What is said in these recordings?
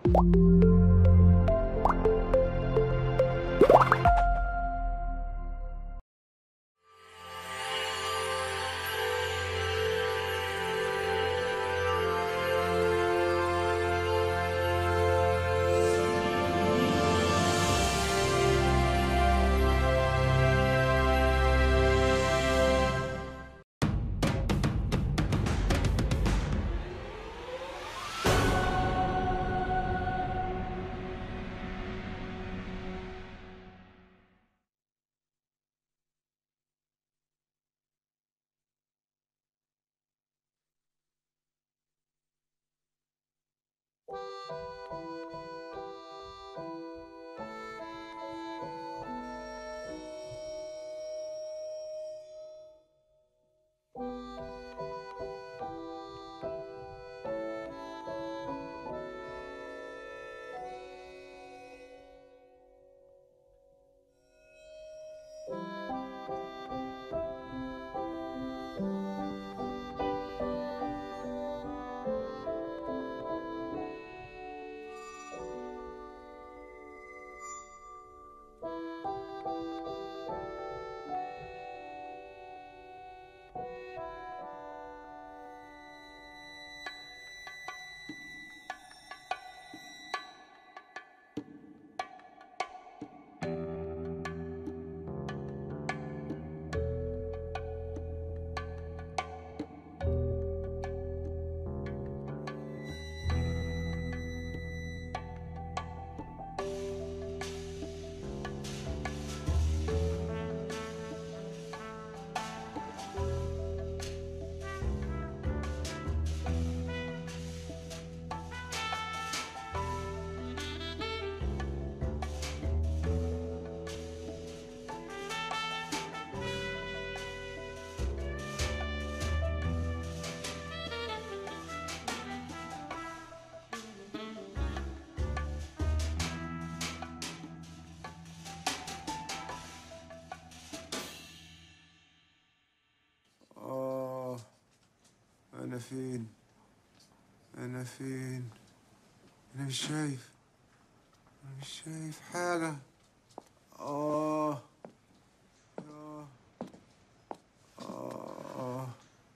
آه أنا فين؟ أنا فين؟ أنا مش شايف أنا مش شايف حاجة آه آه آه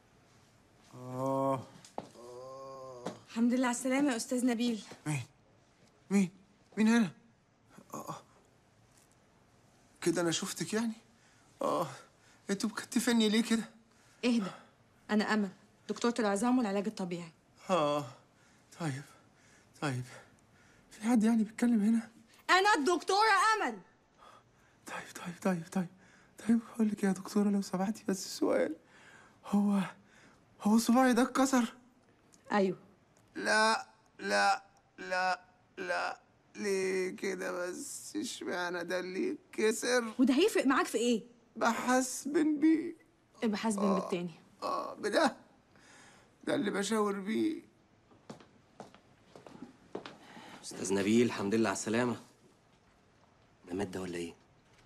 آه الحمد لله على السلامة يا أستاذ نبيل مين؟ مين؟ مين هنا؟ آه. كده أنا شفتك يعني؟ آه أنتوا مكتفني ليه كده؟ اهدى أنا أمل دكتورة العظام والعلاج الطبيعي آه طيب طيب في حد يعني بيتكلم هنا؟ أنا الدكتورة أمل طيب طيب طيب طيب طيب أقول لك يا دكتورة لو سمحتي بس سؤال هو هو صباعي ده اتكسر؟ أيوه لا لا لا لا ليه كده بس اشمعنى ده اللي اتكسر وده هيفرق معاك في إيه؟ بحسبن بيه ابقى حاسبن بالتاني اه بده ده اللي بشاور بيه استاذ نبيل الحمد لله على السلامه ده مادة ولا ايه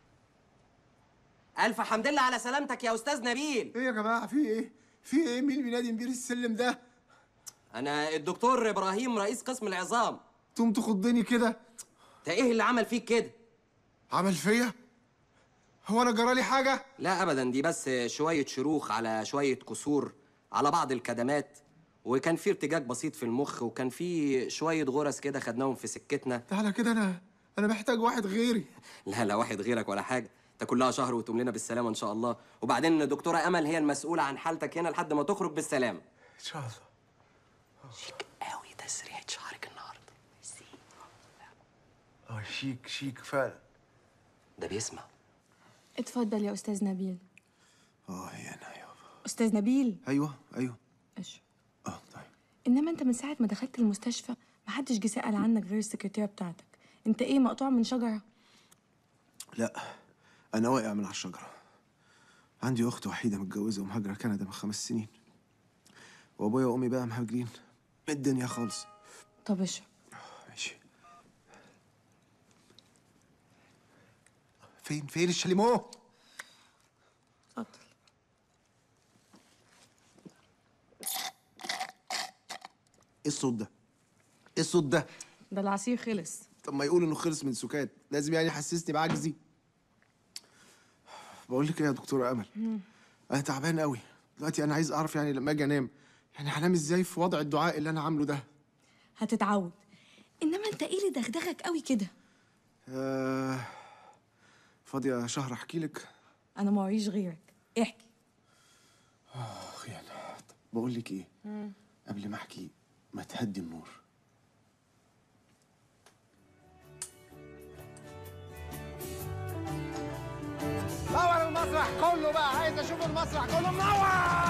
الف حمد لله على سلامتك يا استاذ نبيل ايه يا جماعه في ايه في ايه مين بينادي مدير السلم ده انا الدكتور ابراهيم رئيس قسم العظام تقوم تخضني كده ده ايه اللي عمل فيك كده عمل فيا هو انا جرالي حاجه لا ابدا دي بس شويه شروخ على شويه كسور على بعض الكدمات وكان في ارتجاج بسيط في المخ وكان في شويه غرز كده خدناهم في سكتنا ده على كده انا انا محتاج واحد غيري لا لا واحد غيرك ولا حاجه ده كلها شهر وتقوم لنا بالسلامه ان شاء الله وبعدين دكتوره امل هي المسؤوله عن حالتك هنا لحد ما تخرج بالسلامه ان شاء الله شيك قوي تسريحه شعرك النهارده اه شيك شيك فعلا ده بيسمع اتفضل يا أستاذ نبيل اه هنا يابا أستاذ نبيل ايوه ايوه اشرب اه طيب إنما أنت من ساعة ما دخلت المستشفى محدش جه سأل عنك غير السكرتيرة بتاعتك أنت إيه مقطوع من شجرة؟ لا انا واقع من على الشجره عندي اخت وحيده متجوزه ومهاجره كندا من خمس سنين وابويا وامي بقى مهاجرين من الدنيا خالص طب اشرب ماشي فين فين الشاليمو اتفضل ايه الصوت ده ايه الصوت ده ده العصير خلص طب ما يقول انه خلص من سكات لازم يعني يحسسني بعجزي بقول لك ايه يا دكتوره امل انا تعبان قوي دلوقتي انا عايز اعرف يعني لما اجي انام يعني هنام ازاي في وضع الدعاء اللي انا عامله ده هتتعود انما انت ايه اللي دغدغك قوي كده آه فاضيه شهر احكي لك انا ما وريش غيرك احكي اخ يعني طب بقول لك ايه قبل ما احكي ما تهدي النور نور المسرح كله بقى عايز اشوف المسرح كله منور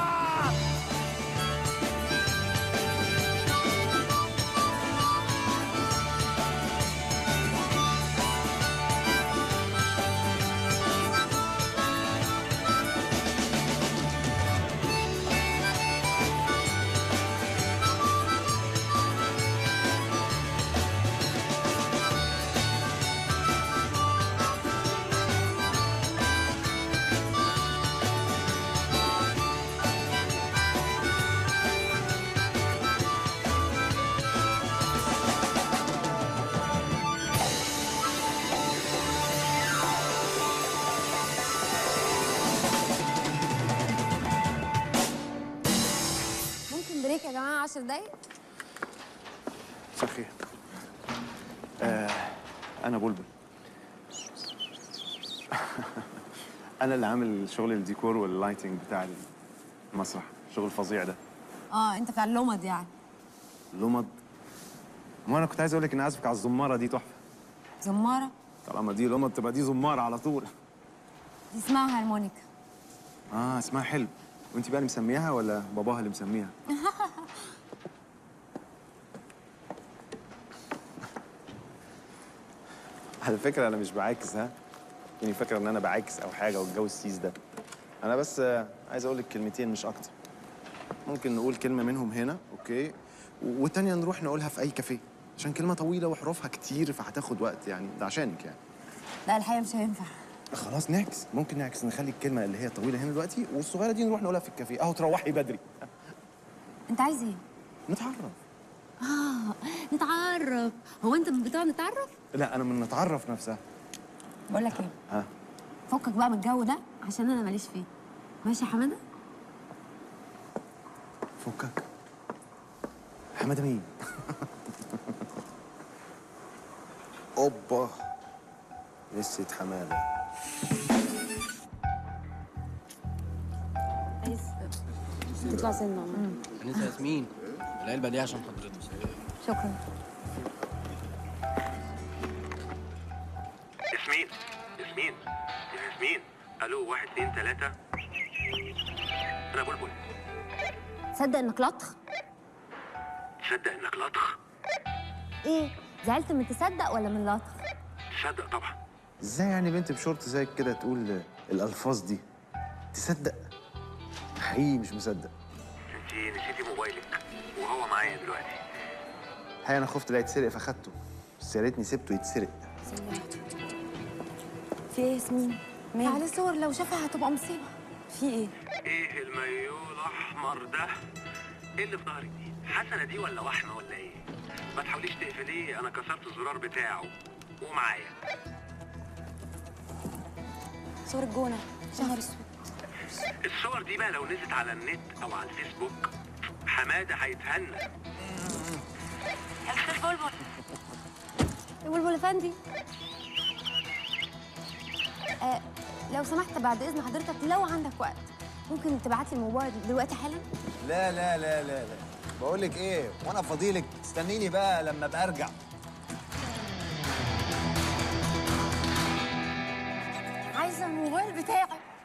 ممكن بريك يا جماعه 10 دقايق مساء الخير آه انا بلبل انا اللي عامل شغل الديكور واللايتنج بتاع المسرح شغل فظيع ده اه انت بتاع اللمض يعني لمض ما انا كنت عايز اقول لك ان عازفك على الزماره دي تحفه زماره طالما دي لمض تبقى دي زماره على طول دي اسمها هارمونيكا اه اسمها حلو وانت بقى اللي مسميها ولا باباها اللي مسميها على فكره انا مش بعاكس ها يعني فاكره ان انا بعاكس او حاجه والجو السيس ده انا بس آه، عايز اقول لك كلمتين مش اكتر ممكن نقول كلمه منهم هنا اوكي و- والتانيه نروح نقولها في اي كافيه عشان كلمه طويله وحروفها كتير فهتاخد وقت يعني ده عشانك يعني لا الحقيقه مش هينفع خلاص نعكس ممكن نعكس نخلي الكلمه اللي هي طويله هنا دلوقتي والصغيره دي نروح نقولها في الكافيه اهو تروحي بدري انت عايز ايه نتعرف اه نتعرف هو انت من بتوع نتعرف لا انا من نتعرف نفسها بقول لك ايه ها فكك بقى من الجو ده عشان انا ماليش فيه ماشي يا حماده فكك حماده مين اوبا لسه حماده عايز تطلع سنه انسه ياسمين العلبه دي عشان حضرتك شكرا ياسمين ياسمين يا ياسمين الو واحد اتنين تلاتة انا بلبل تصدق انك لطخ تصدق انك لطخ ايه زعلت من تصدق ولا من لطخ تصدق طبعا ازاي يعني بنت بشورت زيك كده تقول الالفاظ دي تصدق حقيقي مش مصدق انت نسيتي موبايلك وهو معايا دلوقتي هي انا خفت لا يتسرق فاخدته بس يا ريتني سبته يتسرق في ايه يا ياسمين تعالي صور لو شافها هتبقى مصيبه في ايه ايه المايو الاحمر ده ايه اللي في ظهرك دي حسنه دي ولا وحمه ولا ايه ما تحاوليش تقفليه انا كسرت الزرار بتاعه ومعايا صور الجونه شهر اسود الصور دي بقى لو نزلت على النت او على الفيسبوك حماده هيتهنى يا بلبل افندي آه لو سمحت بعد اذن حضرتك لو عندك وقت ممكن تبعت لي الموبايل دلوقتي حالا لا لا لا لا لا بقول لك ايه وانا فضيلك استنيني بقى لما ابقى ارجع عايزه الموبايل بتاعي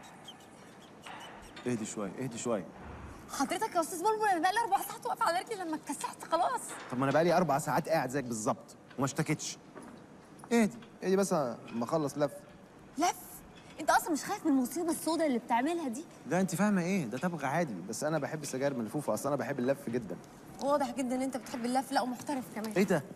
اهدي شويه اهدي شويه حضرتك يا استاذ بلبل انا بقالي اربع ساعات واقفه على رجلي لما اتكسحت خلاص طب ما انا بقالي اربع ساعات قاعد زيك بالظبط وما اشتكيتش اهدي اهدي بس ما اخلص لف لف انت اصلا مش خايف من المصيبه السوداء اللي بتعملها دي لا انت فاهمه ايه ده تبغى عادي بس انا بحب السجاير ملفوفه اصل انا بحب اللف جدا واضح جدا ان انت بتحب اللف لا ومحترف كمان ايه ده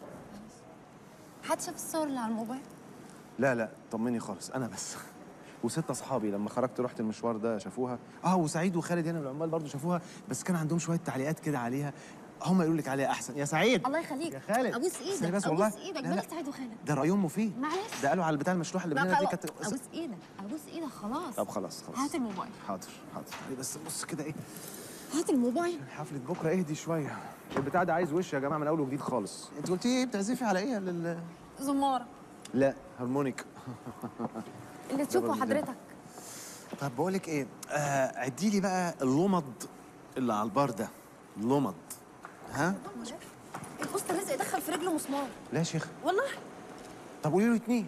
حد شاف الصور اللي على الموبايل لا لا طمني خالص انا بس وست اصحابي لما خرجت رحت المشوار ده شافوها اه وسعيد وخالد هنا من العمال برضو شافوها بس كان عندهم شويه تعليقات كده عليها هم يقولوا لك عليها احسن يا سعيد الله يخليك يا خالد ابوس استني ايدك بس والله ابوس ايدك لا، لا. مالك سعيد وخالد ده رايهم مفيد معلش. ده قالوا على البتاع المشلوح اللي لا بينا دي خلاص كانت ابوس ايدك ابوس ايدك خلاص طب خلاص خلاص هات الموبايل حاضر حاضر إيه بس بص كده ايه هات الموبايل حفلة بكرة اهدي شوية البتاع ده عايز وش يا جماعة من أول وجديد خالص أنت قلتي إيه بتعزفي على إيه لل زماره لا هارمونيك اللي تشوفه حضرتك طب بقول لك إيه آه عدي لي بقى اللمض اللي على البار ده اللمض ها البوست لازق يدخل في رجله مسمار لا يا شيخ والله طب قولي له اتنين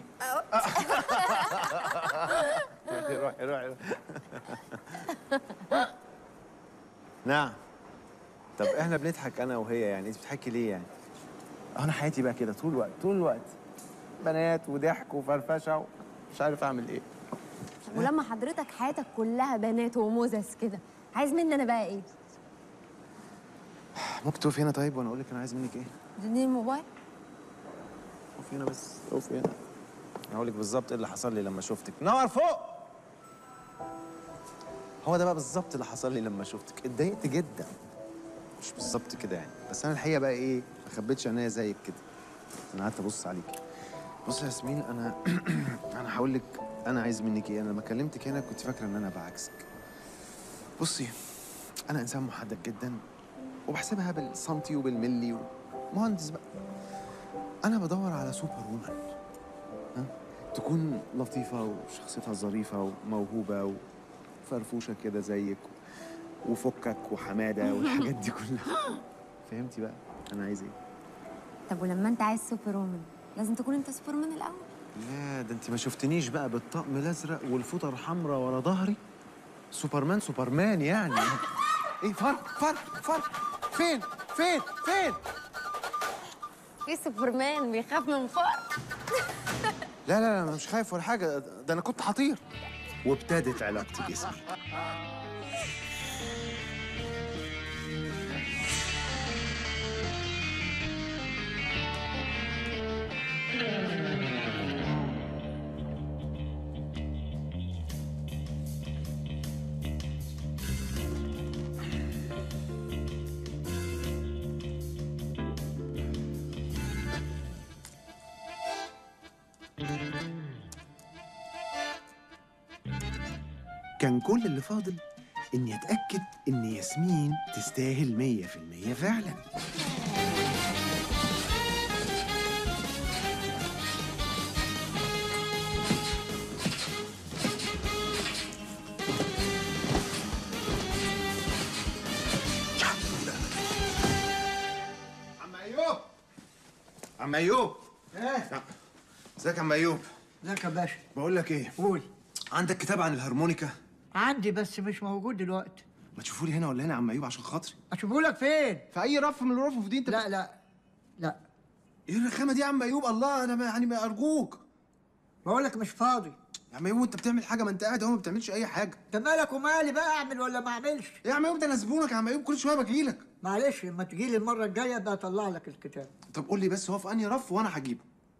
روحي روحي نعم طب احنا بنضحك انا وهي يعني انت بتضحكي ليه يعني انا حياتي بقى كده طول الوقت طول الوقت بنات وضحك وفرفشه مش عارف اعمل ايه ولما حضرتك حياتك كلها بنات وموزس كده عايز مني انا بقى ايه؟ ممكن تقفي هنا طيب وانا اقول لك انا عايز منك ايه اديني الموبايل اقفي هنا بس اقفي هنا هقول لك بالظبط ايه اللي حصل لي لما شفتك نور فوق هو ده بقى بالظبط اللي حصل لي لما شفتك اتضايقت جدا مش بالظبط كده يعني بس انا الحقيقه بقى ايه ما خبيتش عينيا زيك كده انا قعدت ابص عليك بص يا ياسمين انا انا هقول لك انا عايز منك ايه انا لما كلمتك هنا كنت فاكره ان انا بعكسك بصي انا انسان محدد جدا وبحسبها بالسنتي وبالملي مهندس بقى انا بدور على سوبر وومن ها؟ تكون لطيفة وشخصيتها ظريفة وموهوبة وفرفوشة كده زيك وفكك وحمادة والحاجات دي كلها فهمتي بقى أنا عايز إيه؟ طب ولما انت عايز سوبر وومن لازم تكون انت سوبرمان الاول لا ده أنت ما شفتنيش بقى بالطقم الأزرق والفوطة الحمراء ورا ظهري سوبرمان سوبرمان يعني إيه فرق فرق فرق فين فين فين في سوبرمان بيخاف من فار لا لا لا أنا مش خايف ولا حاجة ده أنا كنت حطير وابتدت علاقتي باسمي كان كل اللي فاضل اني اتاكد ان ياسمين تستاهل مية في المية فعلا عم ايوب عم ايوب ايه ازيك يا عم ايوب ازيك يا باشا بقول لك ايه قول عندك كتاب عن الهارمونيكا عندي بس مش موجود دلوقتي ما تشوفوا لي هنا ولا هنا يا عم ايوب عشان خاطري اشوفه لك فين في اي رف من الرفوف دي انت لا لا لا ايه الرخامه دي يا عم ايوب الله انا ما يعني ما ارجوك بقول لك مش فاضي يا عم ايوب انت بتعمل حاجه ما انت قاعد اهو ما بتعملش اي حاجه انت مالك ومالي بقى اعمل ولا ما اعملش يا عم ايوب ده انا زبونك يا عم ايوب كل شويه باجيلك معلش لما تجي لي المره الجايه بقى اطلع لك الكتاب طب قول لي بس هو في انهي رف وانا هجيبه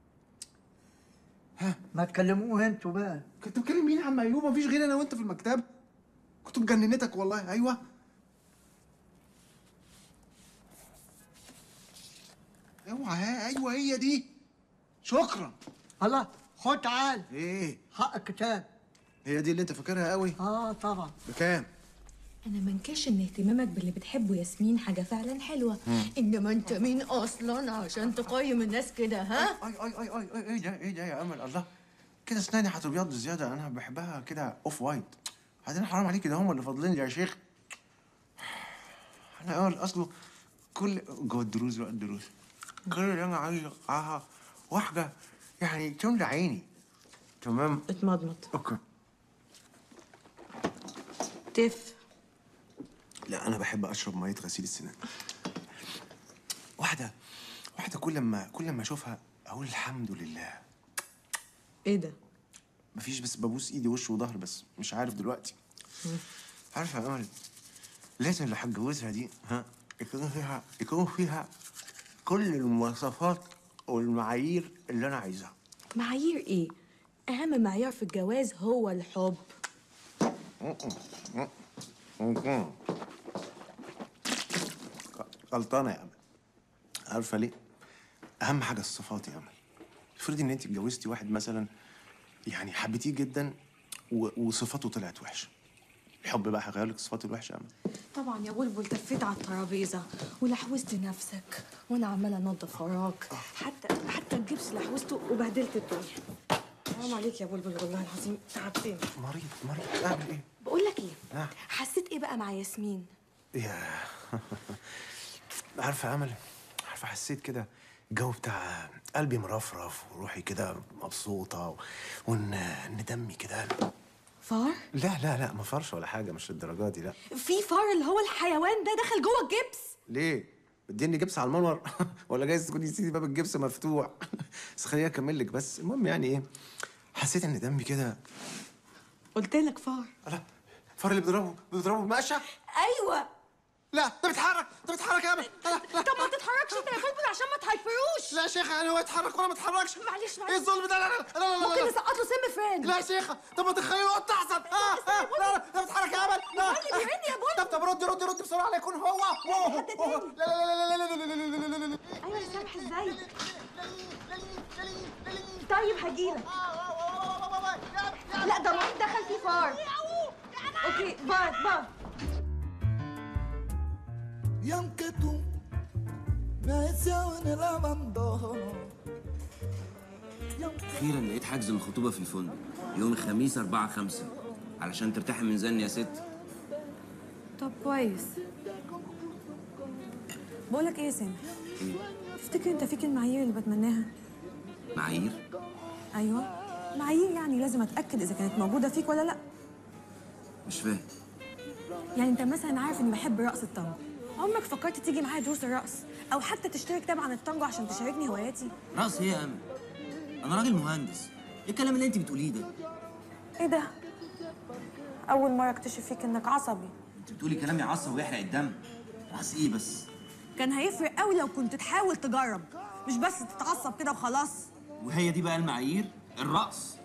ما تكلموه انتوا بقى كنت بتكلم مين يا عم ايوب مفيش غير انا وانت في المكتبه كنت مجننتك والله ايوه اوعى ها ايوه هي دي شكرا الله خد تعال ايه حق الكتاب هي دي اللي انت فاكرها قوي اه طبعا بكام انا منكرش ان اهتمامك باللي بتحبه ياسمين حاجه فعلا حلوه انما انت مين اصلا عشان تقيم الناس كده ها اي اي اي اي اي ايه ده ايه ده يا امل الله كده اسناني هتبيض زياده انا بحبها كده اوف وايت بعدين حرام عليك ده هم اللي فاضلين لي يا شيخ انا اول اصله كل جوه الدروس بقى الدروس كل اللي انا عايز اقعها واحده يعني تملى عيني تمام اتمضمض اوكي تف لا انا بحب اشرب ميه غسيل السنان واحده واحده كل ما كل ما اشوفها اقول الحمد لله ايه ده مفيش بس ببوس ايدي وش وظهر بس مش عارف دلوقتي عارفه يا امل لازم اللي هتجوزها دي ها يكون فيها يكون فيها كل المواصفات والمعايير اللي انا عايزها معايير ايه اهم معيار في الجواز هو الحب غلطانه يا امل عارفه ليه اهم حاجه الصفات يا امل افرضي ان انت اتجوزتي واحد مثلا يعني حبيتيه جدا و... وصفاته طلعت وحشه الحب بقى هيغير لك صفاته الوحشه يا امل طبعا يا بلبل تفيت على الترابيزه ولحوزت نفسك وانا عماله انضف وراك حتى حتى الجبس لحوزته وبهدلت الدنيا حرام عليك يا بلبل والله العظيم تعبتني مريض مريض اعمل ايه بقول لك ايه نعم. حسيت ايه بقى مع ياسمين يا عارفه يا امل عارفه حسيت كده الجو بتاع قلبي مرفرف وروحي كده مبسوطه و- وان ان دمي كده فار لا لا لا ما فرش ولا حاجه مش الدرجات دي لا في فار اللي هو الحيوان ده دخل جوه الجبس ليه مديني جبس على المنور ولا جايز تكوني سيدي باب الجبس مفتوح بس خليني اكمل لك بس المهم يعني ايه حسيت ان دمي كده قلت لك فار لا الفار اللي بيضربه بيضربه بمقشه ايوه لا ده بيتحرك ده بيتحرك يا امل لا لا طب ما تتحركش انت يا بلبل عشان ما تهيفروش لا يا شيخه يعني هو يتحرك وانا ما اتحركش معلش ايه معلش الظلم ده لا لا لا لا لا ممكن لا نسقط له سم فران لا يا شيخه طب ما تخيلوا قط احسن اه اه لا لا ده بيتحرك يا امل لا اللي بيرن يا بلبل. طب طب رد رد رد بسرعه لا يكون هو هو هو. لا لا لا لا لا لا لا لا لا لا لا لا ايوه يا سامح ازاي طيب هجيلك لا ده مريض دخل فيه فار اوكي بار بار Y aunque tú me deseado en el abandono, y aunque اخيرا لقيت حجز الخطوبه في الفندق يوم الخميس 4 5 علشان ترتاحي من زن يا ست طب كويس بقولك ايه يا سامح تفتكر انت فيك المعايير اللي بتمناها معايير ايوه معايير يعني لازم اتاكد اذا كانت موجوده فيك ولا لا مش فاهم يعني انت مثلا عارف اني بحب رقص التانجو عمرك فكرت تيجي معايا دروس الرقص او حتى تشتري كتاب عن التانجو عشان تشاركني هواياتي رقص ايه يا امل انا راجل مهندس ايه الكلام اللي انت بتقوليه ده ايه ده اول مره اكتشف فيك انك عصبي انت بتقولي كلام يعصب ويحرق الدم رقص ايه بس كان هيفرق قوي لو كنت تحاول تجرب مش بس تتعصب كده وخلاص وهي دي بقى المعايير الرقص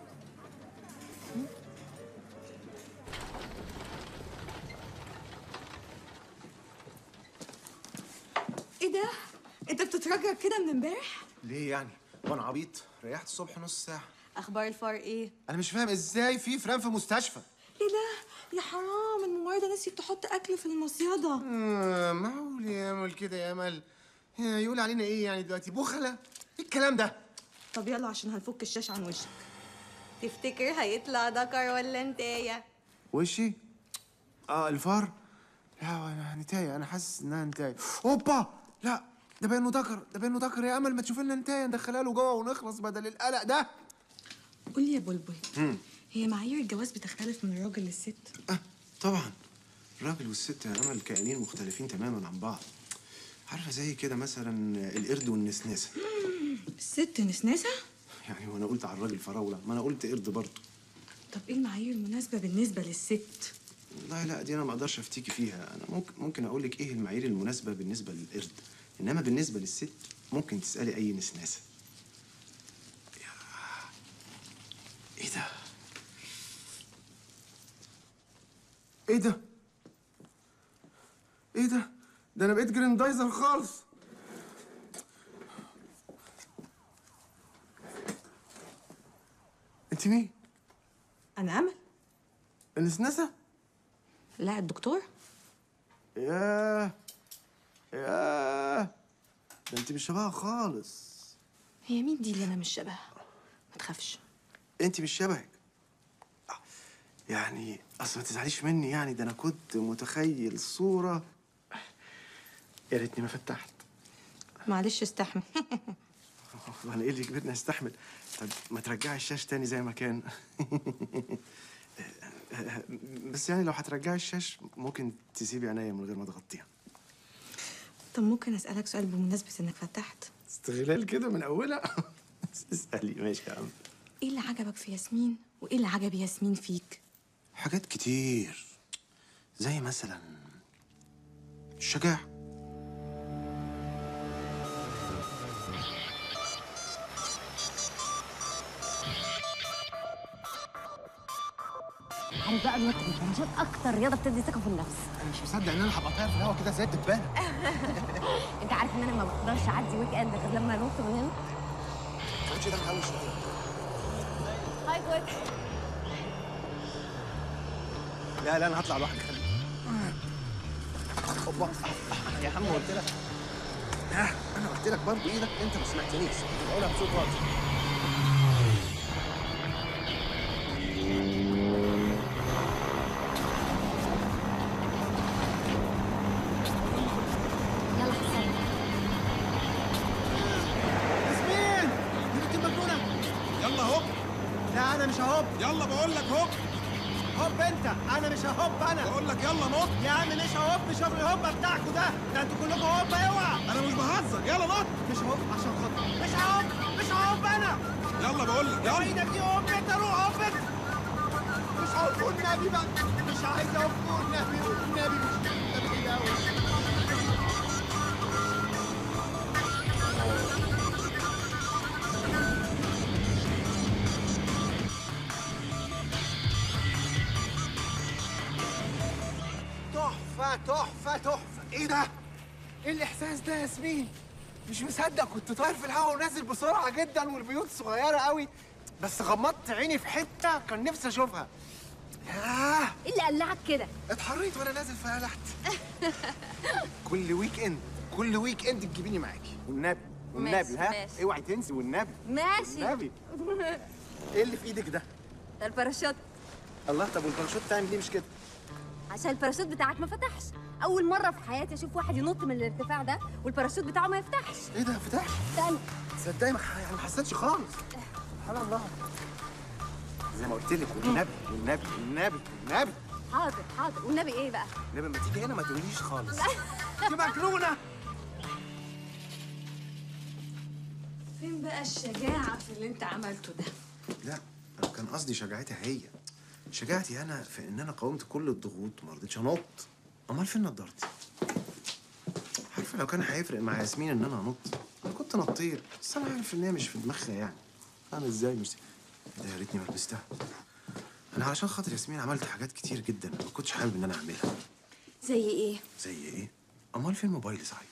ايه ده انت بتترجر كده من امبارح ليه يعني وانا عبيط ريحت الصبح نص ساعه اخبار الفار ايه انا مش فاهم ازاي في فران في مستشفى ايه ده يا حرام الممرضه نسيت تحط اكل في المصيده آه، معقول يا امل كده يا امل آه، يقول علينا ايه يعني دلوقتي بخله ايه الكلام ده طب يلا عشان هنفك الشاش عن وشك تفتكر هيطلع ذكر ولا انتايه وشي اه الفار لا انا نتايه انا حاسس انها نتايه اوبا لا ده باين انه ذكر ده باين انه ذكر يا امل ما تشوف لنا نتايه ندخلها له جوه ونخلص بدل القلق ده قول لي يا بلبل هي معايير الجواز بتختلف من الراجل للست آه طبعا الراجل والست يا امل كائنين مختلفين تماما عن بعض عارفه زي كده مثلا القرد والنسناسه الست نسناسه يعني وانا قلت على الراجل فراوله ما انا قلت قرد برضه طب ايه المعايير المناسبه بالنسبه للست لا لا دي انا ما اقدرش افتيكي فيها انا ممكن ممكن اقول لك ايه المعايير المناسبه بالنسبه للقرد انما بالنسبه للست ممكن تسالي اي نسناسه يا ايه ده ايه ده ايه ده ده انا بقيت جريندايزر خالص انت مين انا امل النسناسه لا الدكتور ياه ياه ده انت مش شبهها خالص هي مين دي اللي انا مش شبهها ما تخافش انت مش شبهك آه، يعني اصل ما تزعليش مني يعني ده انا كنت متخيل صوره يا ريتني ما فتحت معلش استحمل وانا ايه اللي جبتني استحمل طب ما ترجعي الشاش تاني زي ما كان بس يعني لو هترجعي الشاش ممكن تسيبي عينيا من غير ما تغطيها طب ممكن اسالك سؤال بمناسبه انك فتحت استغلال كده من اولها اسالي ماشي يا عم ايه اللي عجبك في ياسمين وايه اللي عجب ياسمين فيك حاجات كتير زي مثلا الشجاعة عارف بقى الوقت البنجات اكتر رياضه بتدي ثقه في النفس انا مش مصدق ان انا هبقى طاير في الهوا كده زي الدبانة انت عارف ان انا ما بقدرش اعدي ويك اند غير لما انط من هنا الكوتش ده محوش شويه هاي كويك لا لا انا هطلع لوحدي خليك اوبا يا عم قلت لك ها انا قلت لك برضه ايدك انت ما سمعتنيش بقولها بصوت واطي يلا حسام ياسمين دي بنت مجنونه يلا هوب لا انا مش ههوب يلا بقول لك هوب هوب انت انا مش ههوب انا بقول لك يلا نط يا عم مش ههوب شغل الهوبه بتاعكوا ده ده انتوا كلكم هوبه اوعى انا مش بهزر يلا نط مش ههوب عشان خاطر مش ههوب مش ههوب انا يلا بقول لك يا ايدك دي هوب انت روح هوب انت. مش ههوب والنبي بقى مش عايز اهوب والنبي والنبي مش النبي ده تحفة تحفة تحفة ايه ده؟ ايه الاحساس ده يا ياسمين؟ مش مصدق كنت طاير في الهواء ونازل بسرعة جدا والبيوت صغيرة قوي بس غمضت عيني في حتة كان نفسي اشوفها ياه ايه اللي قلعك كده اتحريت وانا نازل فقلعت كل ويك اند كل ويك اند تجيبيني معاكي والنبي والنبي ماشي، ها ماشي. اوعي تنسي والنبي ماشي والنبي ايه اللي في ايدك ده؟ ده الباراشوت الله طب والباراشوت تعمل ليه مش كده؟ عشان الباراشوت بتاعك ما فتحش اول مره في حياتي اشوف واحد ينط من الارتفاع ده والباراشوت بتاعه ما يفتحش ايه ده فتح؟ استنى صدقني ما ح- يعني ما حسيتش خالص سبحان الله زي ما قلت لك والنبي والنبي والنبي والنبي حاضر حاضر والنبي ايه بقى النبي لما تيجي هنا ما تقوليش خالص دي مجنونه فين بقى الشجاعة في اللي انت عملته ده؟ لا انا كان قصدي شجاعتها هي شجاعتي انا في ان انا قاومت كل الضغوط وما رضيتش انط امال فين نضارتي عارفه لو كان هيفرق مع ياسمين ان انا انط انا كنت نطير بس انا عارف ان هي مش في دماغها يعني انا ازاي مش ده يا ريتني ما لبستها انا علشان خاطر ياسمين عملت حاجات كتير جدا ما كنتش حابب ان انا اعملها زي ايه؟ زي ايه امال فين موبايلي صحيح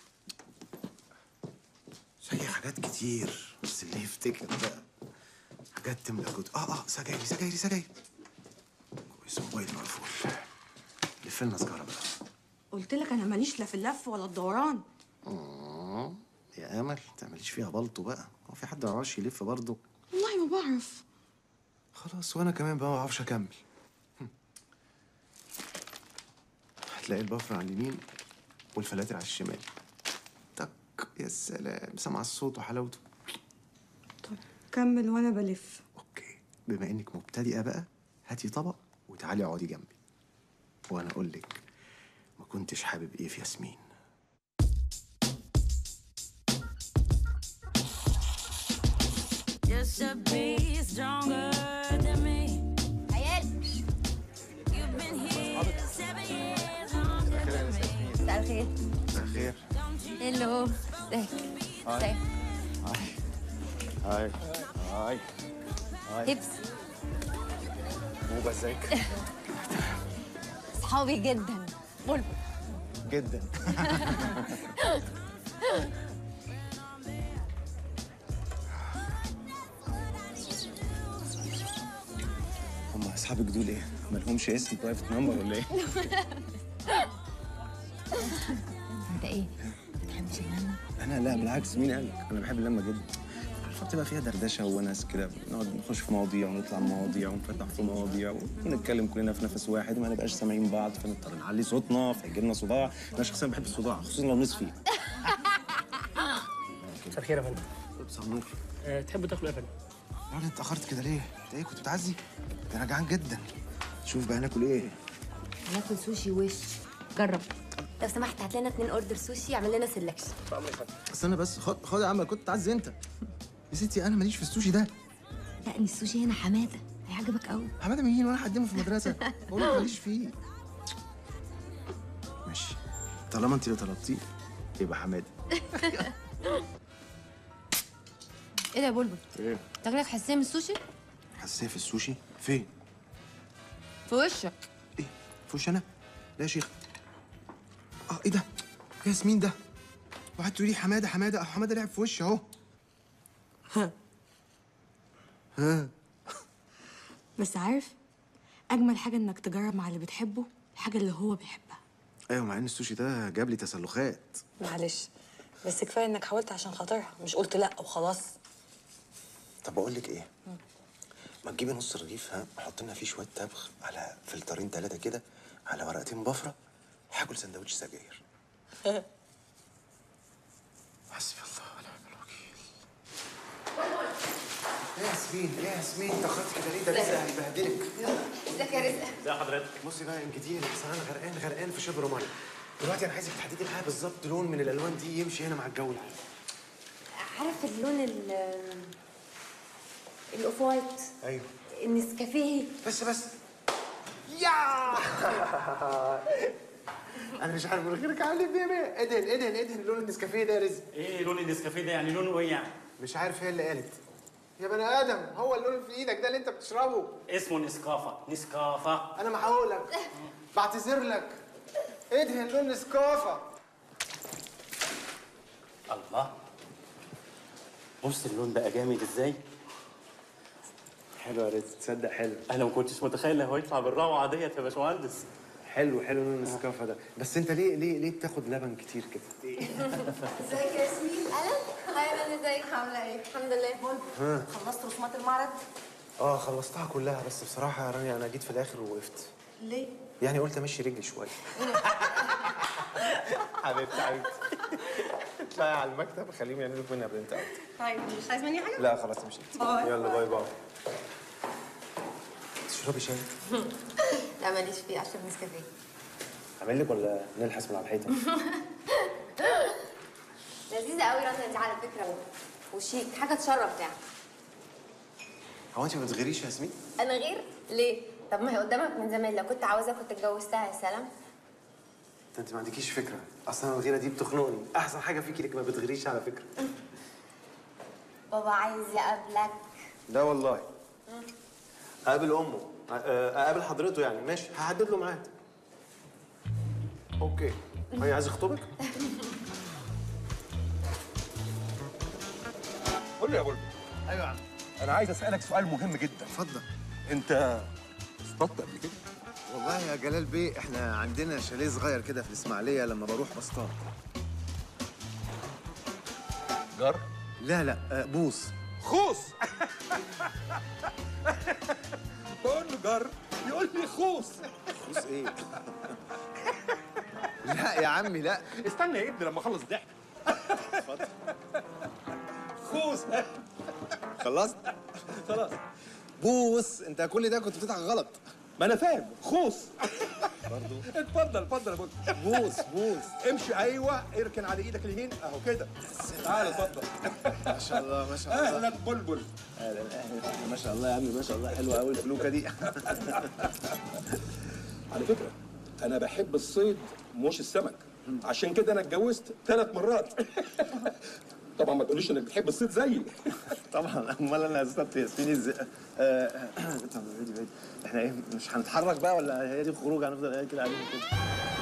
زي حاجات كتير بس اللي يفتكر بقى حاجات تملى جد اه اه سجايري سجايري سجايري كويس موبايلي مقفول لف لنا سجاره بقى قلت لك انا ماليش لا في اللف ولا الدوران اه يا امل ما تعمليش فيها بلطو بقى هو في حد ما يعرفش يلف برضه والله ما بعرف خلاص وانا كمان بقى ما بعرفش اكمل هم. هتلاقي البفر على اليمين والفلاتر على الشمال تك يا سلام سمع الصوت وحلاوته كمل وانا بلف بما انك مبتدئه بقى هاتي طبق وتعالي اقعدي جنبي وانا اقول لك ما كنتش حابب ايه في ياسمين Just to be stronger than me. عيال You've been here seven years longer than me. مساء الخير مساء الخير هلو ازيك ازيك هاي هاي هاي هبس موبا ازيك صحابي جدا بلبل جدا هم اصحابك دول ايه؟ مالهمش اسم برايفت نمبر ولا ايه؟ انت ايه بتحبش اللمه انا لا بالعكس مين قالك؟ انا بحب اللمه جدا عارفه بتبقى فيها دردشه وناس كده نقعد نخش في مواضيع ونطلع مواضيع ونفتح في مواضيع ونتكلم كلنا في نفس واحد وما نبقاش سامعين بعض فنضطر نعلي صوتنا فيجي لنا صداع انا شخصيا بحب الصداع خصوصا لو نصفي مساء الخير يا فندم مساء النور أه تحبوا تاكلوا ايه يا فندم؟ راجل انت اتاخرت كده ليه؟ انت ايه كنت بتعزي؟ ده انا جعان جدا شوف بقى ناكل ايه؟ هناكل سوشي وش جرب لو سمحت هات لنا اتنين اوردر سوشي اعمل لنا سelection استنى بس خد خد يا عم كنت تعزي انت يا ستي انا ماليش في السوشي ده لا ان السوشي هنا حماده هيعجبك قوي حماده مين وانا هقدمه في المدرسه بقول لك ماليش فيه ماشي طالما انت اللي طلبتيه يبقى حماده ايه ده يا بلبل ايه تاكلك حساسيه من السوشي حساسيه في السوشي فين في وشك في وش انا لا يا شيخ اه ايه ده ياسمين ده وقعدت تقولي حماده حماده اهو حماده لعب في وشي اهو ها ها بس عارف اجمل حاجه انك تجرب مع اللي بتحبه الحاجه اللي هو بيحبها ايوه مع ان السوشي ده جاب لي تسلخات معلش بس كفايه انك حاولت عشان خاطرها مش قلت لا وخلاص طب بقول لك ايه ما تجيبي نص رغيف ها حط لنا فيه شويه تبغ على فلترين ثلاثه كده على ورقتين بفره هاكل سندوتش سجاير حسبي الله ونعم الوكيل يا ياسمين يا ياسمين اتاخرت كده ليه ده رزق هيبهدلك ازيك يا رزق ازي حضرتك بصي بقى ان كتير بس انا غرقان غرقان في شبر ميه دلوقتي انا عايزك تحددي معايا بالظبط لون من الالوان دي يمشي هنا مع الجو العام عارف اللون ال الاوف وايت ايوه النسكافيه بس بس يا انا مش عارف اقول غيرك على بيه ادهن ادهن ادهن لون النسكافيه ده يا رزق ايه لون النسكافيه ده يعني لونه ايه يعني؟ مش عارف هي اللي قالت يا بني ادم هو اللون اللي في ايدك ده اللي انت بتشربه اسمه نسكافه نسكافه انا محاولك بعتذر لك ادهن لون نسكافه الله بص اللون بقى جامد ازاي حلو يا رزق تصدق حلو انا ما كنتش متخيل انه هيطلع بالروعه ديت يا باشمهندس حلو حلو لون النسكافيه ده بس انت ليه ليه ليه بتاخد لبن كتير كده ازيك يا ياسمين اهلا هاي انا ازيك عامله ايه الحمد لله ها خلصت رسومات المعرض اه خلصتها كلها بس بصراحه يا رانيا انا جيت في الاخر ووقفت ليه يعني قلت امشي رجلي شويه حبيبتي حبيبتي اطلعي على المكتب خليهم يعملوا لك منها برنت اوت طيب مش عايز مني حاجه لا خلاص مشيت باي. يلا باي باي تشربي شاي لا ماليش فيه عشان نسكافيه اعمل لك ولا نلحس من على الحيطه لذيذه قوي رنا دي على فكره وشيك حاجه تشرف يعني هو انت ما بتغيريش يا ياسمين انا غير ليه طب ما هي قدامك من زمان لو كنت عاوزه كنت اتجوزتها يا سلام ده انت ما عندكيش فكره اصلا الغيره دي بتخنقني احسن حاجه فيكي انك ما بتغيريش على فكره بابا عايز يقابلك لا والله اقابل امه آه، اقابل حضرته يعني ماشي هحدد له ميعاد اوكي هي عايز يخطبك قول لي يا بلبل ايوه يا عم انا عايز اسالك سؤال مهم جدا اتفضل انت اصطدت قبل كده والله يا جلال بيه احنا عندنا شاليه صغير كده في الاسماعيليه لما بروح بصطاد جر لا لا آه، بوص خوص بقول له جر يقول لي خوص خوص ايه لا يا عمي لا استنى يا ابني لما اخلص ضحك خوص خلصت خلاص بوص انت كل ده كنت بتضحك غلط ما انا فاهم خوص برضو اتفضل اتفضل يا بلبل بوص بوص امشي ايوه اركن على ايدك اليمين اهو كده تعال اتفضل ما شاء الله ما شاء الله اهلا بلبل اهلا اهلا ما شاء الله يا عمي ما شاء الله حلوه قوي الفلوكه دي على فكره انا بحب الصيد مش السمك عشان كده انا اتجوزت ثلاث مرات طبعا ما تقوليش انك بتحب الصيد زيي طبعا امال انا اصطدت ياسمين ازاي آه، آه، طب بعيد بعيد احنا ايه مش هنتحرك بقى ولا هي دي الخروج هنفضل قاعد كده قاعدين كده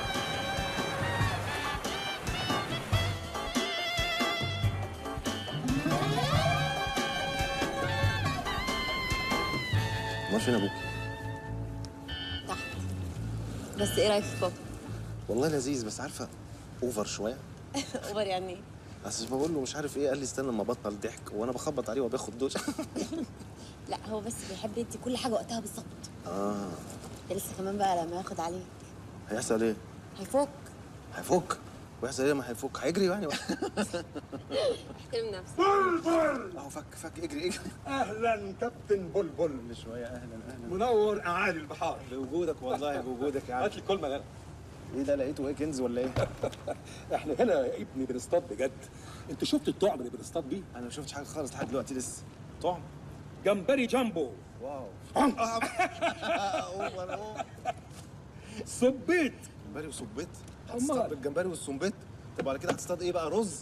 امال فين ابوك بس ايه رايك في بابا والله لذيذ بس عارفه اوفر شويه اوفر يعني ايه بس بقول له مش عارف ايه قال لي استنى لما بطل ضحك وانا بخبط عليه وباخد دوش لا هو بس بيحب يدي كل حاجه وقتها بالظبط اه ده لسه كمان بقى لما ياخد عليك هيحصل ايه؟ هيفوق هيفك ويحصل ايه ما هيفك هيجري يعني احترم نفسك بلبل اهو فك فك اجري اجري اهلا كابتن بلبل كل شويه اهلا اهلا منور اعالي البحار بوجودك والله بوجودك يا عم هات لي كل مجال ايه ده لقيته ايه كنز ولا ايه؟ احنا هنا يا ابني بنصطاد بجد انت شفت الطعم اللي بنصطاد بيه انا ما شفتش حاجه خالص لحد دلوقتي لسه طعم جمبري جامبو واو صبيت جمبري وصبيت أمال. هتصطاد بالجمبري والصنبيت طب على كده هتصطاد ايه بقى رز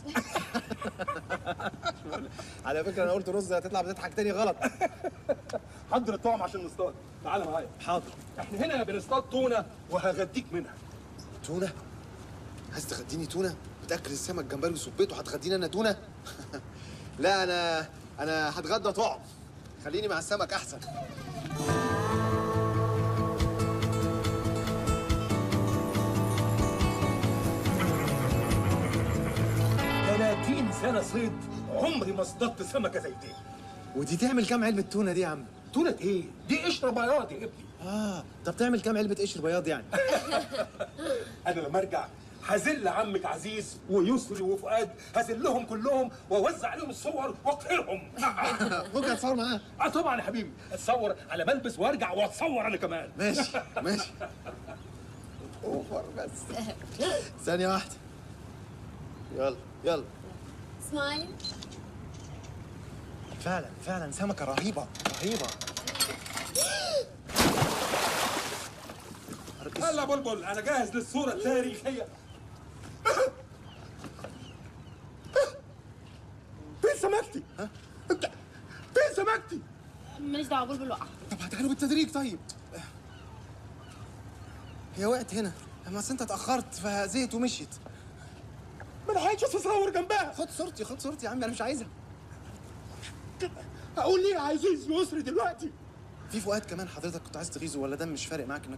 على فكره انا قلت رز هتطلع بتضحك تاني غلط حضر الطعم عشان نصطاد تعالى معايا حاضر احنا هنا بنصطاد تونه وهغديك منها تونه عايز تغديني تونه بتاكل السمك جمبري وسبيته هتغديني انا تونه لا انا انا هتغدى طعم خليني مع السمك احسن 30 سنه صيد عمري ما اصطدت سمكه زي دي ودي تعمل كام علبه تونه دي يا عم تونه ايه دي قشره بياض يا ابني اه طب تعمل كام علبه قشر بياض يعني انا لما ارجع هذل عمك عزيز ويسري وفؤاد هذلهم كلهم واوزع عليهم الصور واقهرهم ممكن اتصور معاه اه طبعا يا حبيبي اتصور على ملبس وارجع واتصور انا كمان ماشي ماشي اوفر بس ثانيه واحده يلا يلا سمايل فعلا فعلا سمكه رهيبه رهيبه هلا بلبل انا جاهز للصوره التاريخيه فين سمكتي؟ ها؟ انت فين سمكتي؟ ماليش دعوه بلبل وقع طب هتعالوا بالتدريج طيب هي وقعت هنا اما أصل انت اتاخرت فزهقت ومشيت ما انا عايز اتصور جنبها خد صورتي خد صورتي يا عم انا مش عايزها هقول ليه عزيز يسري دلوقتي؟ في فؤاد كمان حضرتك كنت عايز تغيظه ولا ده مش فارق معاك انك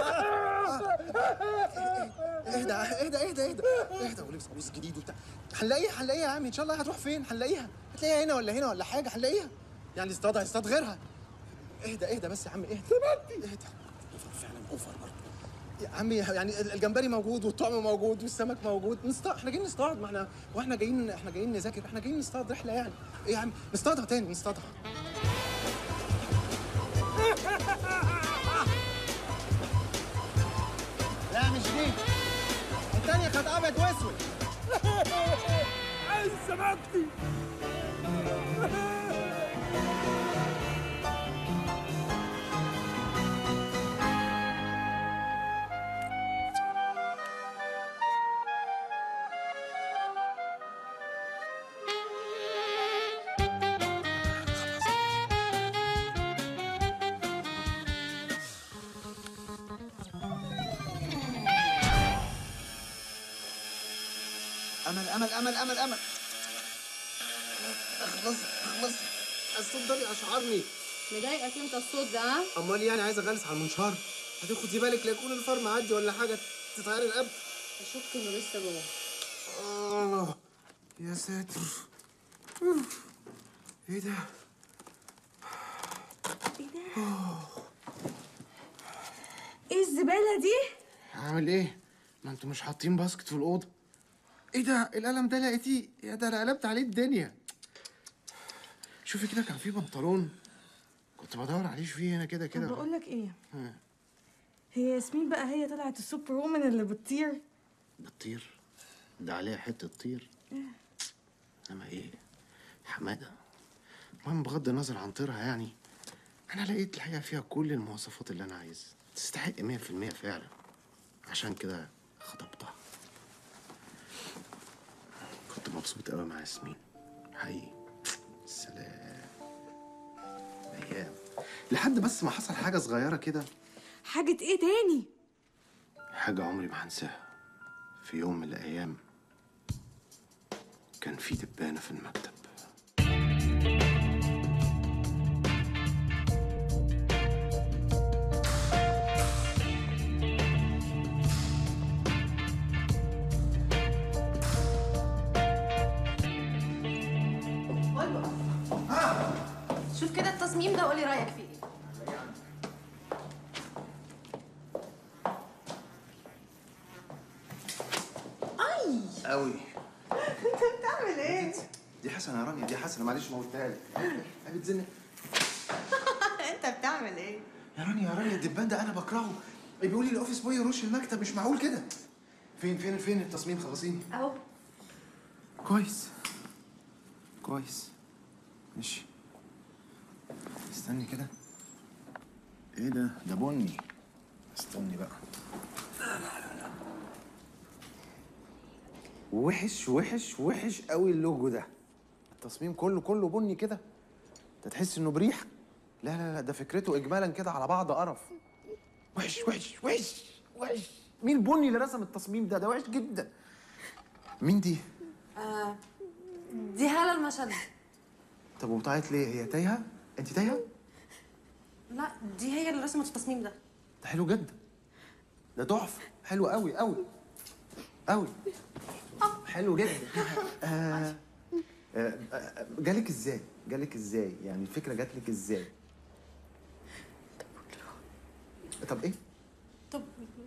اهدى اهدى اهدى اهدى اهدى ولبس قميص جديد وبتاع هنلاقيها هنلاقيها يا عم ان شاء الله هتروح فين هنلاقيها هتلاقيها هنا ولا هنا ولا حاجه هنلاقيها يعني اصطاد هيصطاد غيرها اهدى اهدى بس يا عم اهدى اهدى اوفر فعلا اوفر برضه يا عمي يعني الجمبري موجود والطعم موجود والسمك موجود نصطاد احنا جايين نصطاد ما احنا واحنا جايين احنا جايين نذاكر احنا جايين نصطاد رحله يعني ايه يا عم نصطادها تاني نصطادها لا مش دي التانية كانت ابيض واسود عايز سمكتي امل امل امل امل امل اخلص اخلص الصوت ده بيقشعرني مضايقك انت الصوت ده ها؟ امال يعني عايز اغلس على المنشار هتاخدي بالك لا يكون الفار معدي ولا حاجه تطيري القبل اشك انه لسه جوه اه يا ساتر ايه ده ايه الزباله دي هعمل ايه ما انتوا مش حاطين باسكت في الاوضه ايه ده القلم ده لقيتيه يا ده انا قلبت عليه الدنيا شوفي كده كان في بنطلون كنت بدور عليه فيه هنا كده طب كده بقول لك ايه ها، هي ياسمين بقى هي طلعت السوبر وومن اللي بتطير بتطير ده عليها حته طير انما ايه حماده المهم بغض النظر عن طيرها يعني انا لقيت الحقيقه فيها كل المواصفات اللي انا عايزها تستحق 100% فعلا عشان كده خطبتها كنت مبسوط قوي مع ياسمين حقيقي سلام ايام لحد بس ما حصل حاجه صغيره كده حاجه ايه تاني حاجه عمري ما هنساها في يوم من الايام كان في دبانه في المكتب شوف كده التصميم ده وقولي رايك فيه ايه اي قوي انت بتعمل ايه دي حسنه يا رانيا دي حسنه معلش موتها لك هي بتزن انت بتعمل ايه يا رانيا يا رانيا الدبان ده انا بكرهه بيقول لي الاوفيس بوي يرش المكتب مش معقول كده فين فين فين التصميم خلصيني اهو كويس كويس ماشي استني كده ايه ده ده بني استني بقى وحش وحش وحش قوي اللوجو ده التصميم كله كله بني كده انت تحس انه بريح لا لا لا ده فكرته اجمالا كده على بعض قرف وحش وحش وحش وحش مين البني اللي رسم التصميم ده ده وحش جدا مين دي آه دي هالة المشهد طب وبتعيط ليه هي تايهه انت تايهه لا دي هي اللي رسمت التصميم ده ده حلو جدا ده تحفه حلو قوي قوي قوي حلو جدا آه آه آه، جالك ازاي جالك ازاي يعني الفكره جات لك ازاي طب ايه طب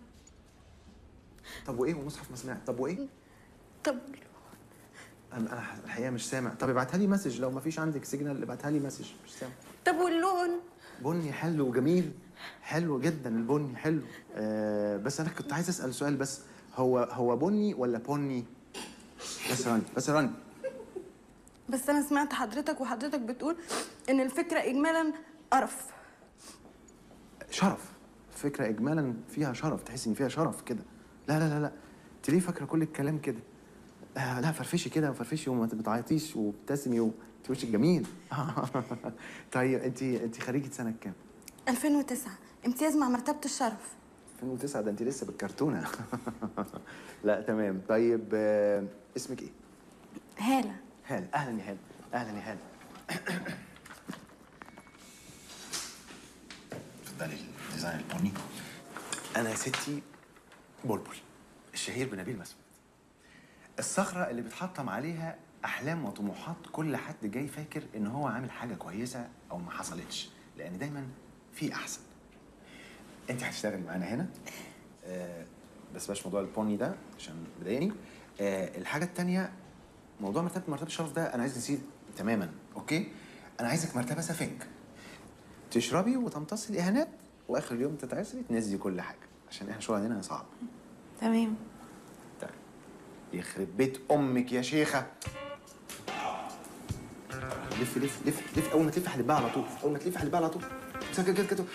طب وايه ومصحف ما سمعت طب وايه طب انا أنا الحقيقه مش سامع طب ابعتها لي مسج لو ما فيش عندك سيجنال ابعتها لي مسج مش سامع طب واللون بني حلو وجميل حلو جدا البني حلو آه بس انا كنت عايز اسال سؤال بس هو هو بني ولا بني بس راني بس راني بس انا سمعت حضرتك وحضرتك بتقول ان الفكره اجمالا قرف شرف فكره اجمالا فيها شرف تحس ان فيها شرف كده لا لا لا لا انت ليه فاكره كل الكلام كده آه لا فرفشي كده وفرفشي وما بتعيطيش وابتسمي وانت وشك جميل طيب انت انت خريجه سنه كام 2009 امتياز مع مرتبه الشرف 2009 ده انت لسه بالكرتونه لا تمام طيب آه اسمك ايه هاله هال اهلا يا هال اهلا يا هال اتفضلي الديزاين البني انا يا ستي بلبل الشهير بنبيل مسعود الصخره اللي بتحطم عليها احلام وطموحات كل حد جاي فاكر ان هو عامل حاجه كويسه او ما حصلتش لان دايما في احسن انت هتشتغلي معانا هنا آه بس بلاش موضوع البوني ده عشان بيضايقني آه الحاجه التانيه موضوع مرتبه مرتبه الشرف ده انا عايز نسيه تماما اوكي انا عايزك مرتبه سفنج تشربي وتمتصي الاهانات واخر اليوم تتعسري تنزلي كل حاجه عشان احنا شغلنا صعب تمام يخرب بيت امك يا شيخه لف لف لف لف اول ما تلف هلبها على طول اول ما تلف هلبها على طول سكت كده كده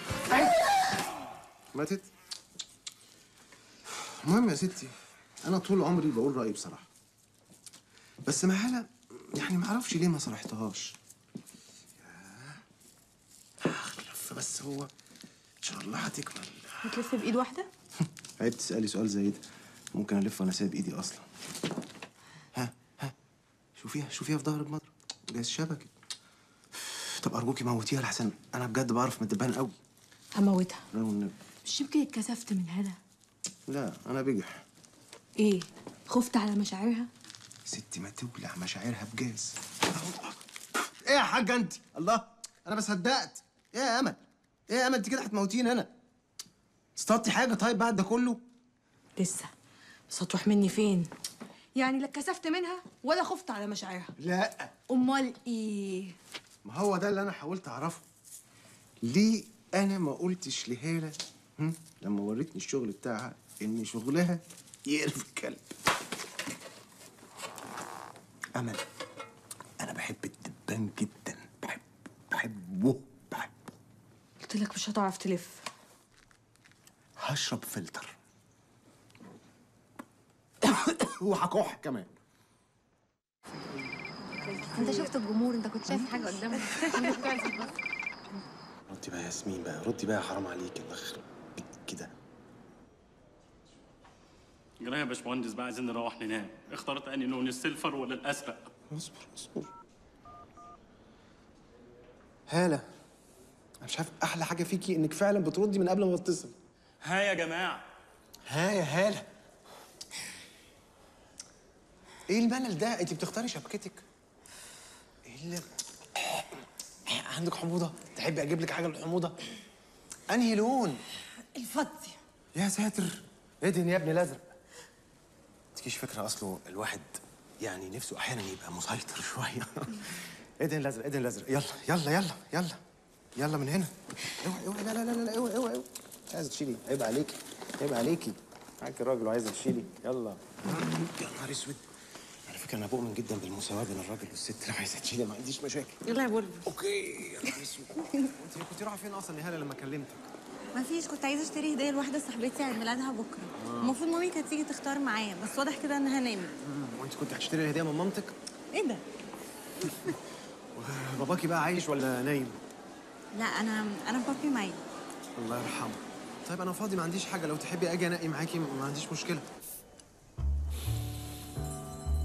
ماتت المهم يا ستي انا طول عمري بقول رايي بصراحه بس مع هلا يعني ما اعرفش ليه ما صرحتهاش ياه. لف بس هو ان شاء الله هتكمل هتلف بايد واحده عيب تسالي سؤال زي ده ممكن الف وانا سايب ايدي اصلا ها ها شوفيها شوفيها في ظهر المضرب جايز شبكه طب ارجوكي موتيها لحسن انا بجد بعرف من الدبان قوي هموتها لا والنبي مش يمكن اتكسفت من هلا لا انا بجح ايه خفت على مشاعرها ستي ما تولع مشاعرها بجاز ايه يا حاجه انت الله انا ما صدقت ايه يا امل ايه يا امل انت كده هتموتين هنا اصطادتي حاجه طيب بعد ده كله لسه بس هتروح مني فين يعني لا اتكسفت منها ولا خفت على مشاعرها لا امال ايه ما هو ده اللي انا حاولت اعرفه ليه انا ما قلتش لهاله هم؟ لما وريتني الشغل بتاعها ان شغلها يقرف الكلب امل انا بحب الدبان جدا بحب بحبه بحب قلت لك مش هتعرف تلف هشرب فلتر وهكح كمان انت شفت الجمهور انت كنت شايف حاجه قدامك ردي بقى يا ياسمين بقى ردي بقى حرام عليك الله يخرب بيك كده جرايه يا باشمهندس بقى عايزين نروح ننام اخترت انهي لون السيلفر ولا الازرق اصبر اصبر هالة انا مش عارف احلى حاجه فيكي انك فعلا بتردي من قبل ما بتصل ها يا جماعه ها يا هالة ايه الملل ده انت بتختاري شبكتك ايه اللي عندك حموضه تحبي اجيب لك حاجه للحموضه انهي لون الفضي يا ساتر ادهن يا ابني الازرق تجيش فكره اصله الواحد يعني نفسه احيانا يبقى مسيطر شويه ادهن الازرق ادهن الازرق يلا يلا يلا يلا يلا من هنا اوعي اوعي لا لا لا لا اوعي اوعي اوعي مش عايزه تشيلي عيب عليكي عيب عليكي معاك الراجل وعايزه تشيلي يلا يا نهار اسود على فكره انا بؤمن جدا بالمساواه بين الراجل والست لو عايزه تشيلي ما عنديش مشاكل يلا يا بلبل اوكي يا نهار اسود انت كنت رايحه فين اصلا يا هاله لما كلمتك مفيش كنت عايزه اشتري هديه لواحده صاحبتي عيد ميلادها بكره المفروض مامي كانت تيجي تختار معايا بس واضح كده انها نامت وانت كنت هتشتري الهديه من مامتك ايه ده باباكي بقى عايش ولا نايم لا انا انا بابي معايا الله يرحمه طيب انا فاضي ما عنديش حاجه لو تحبي اجي انقي معاكي ما عنديش مشكله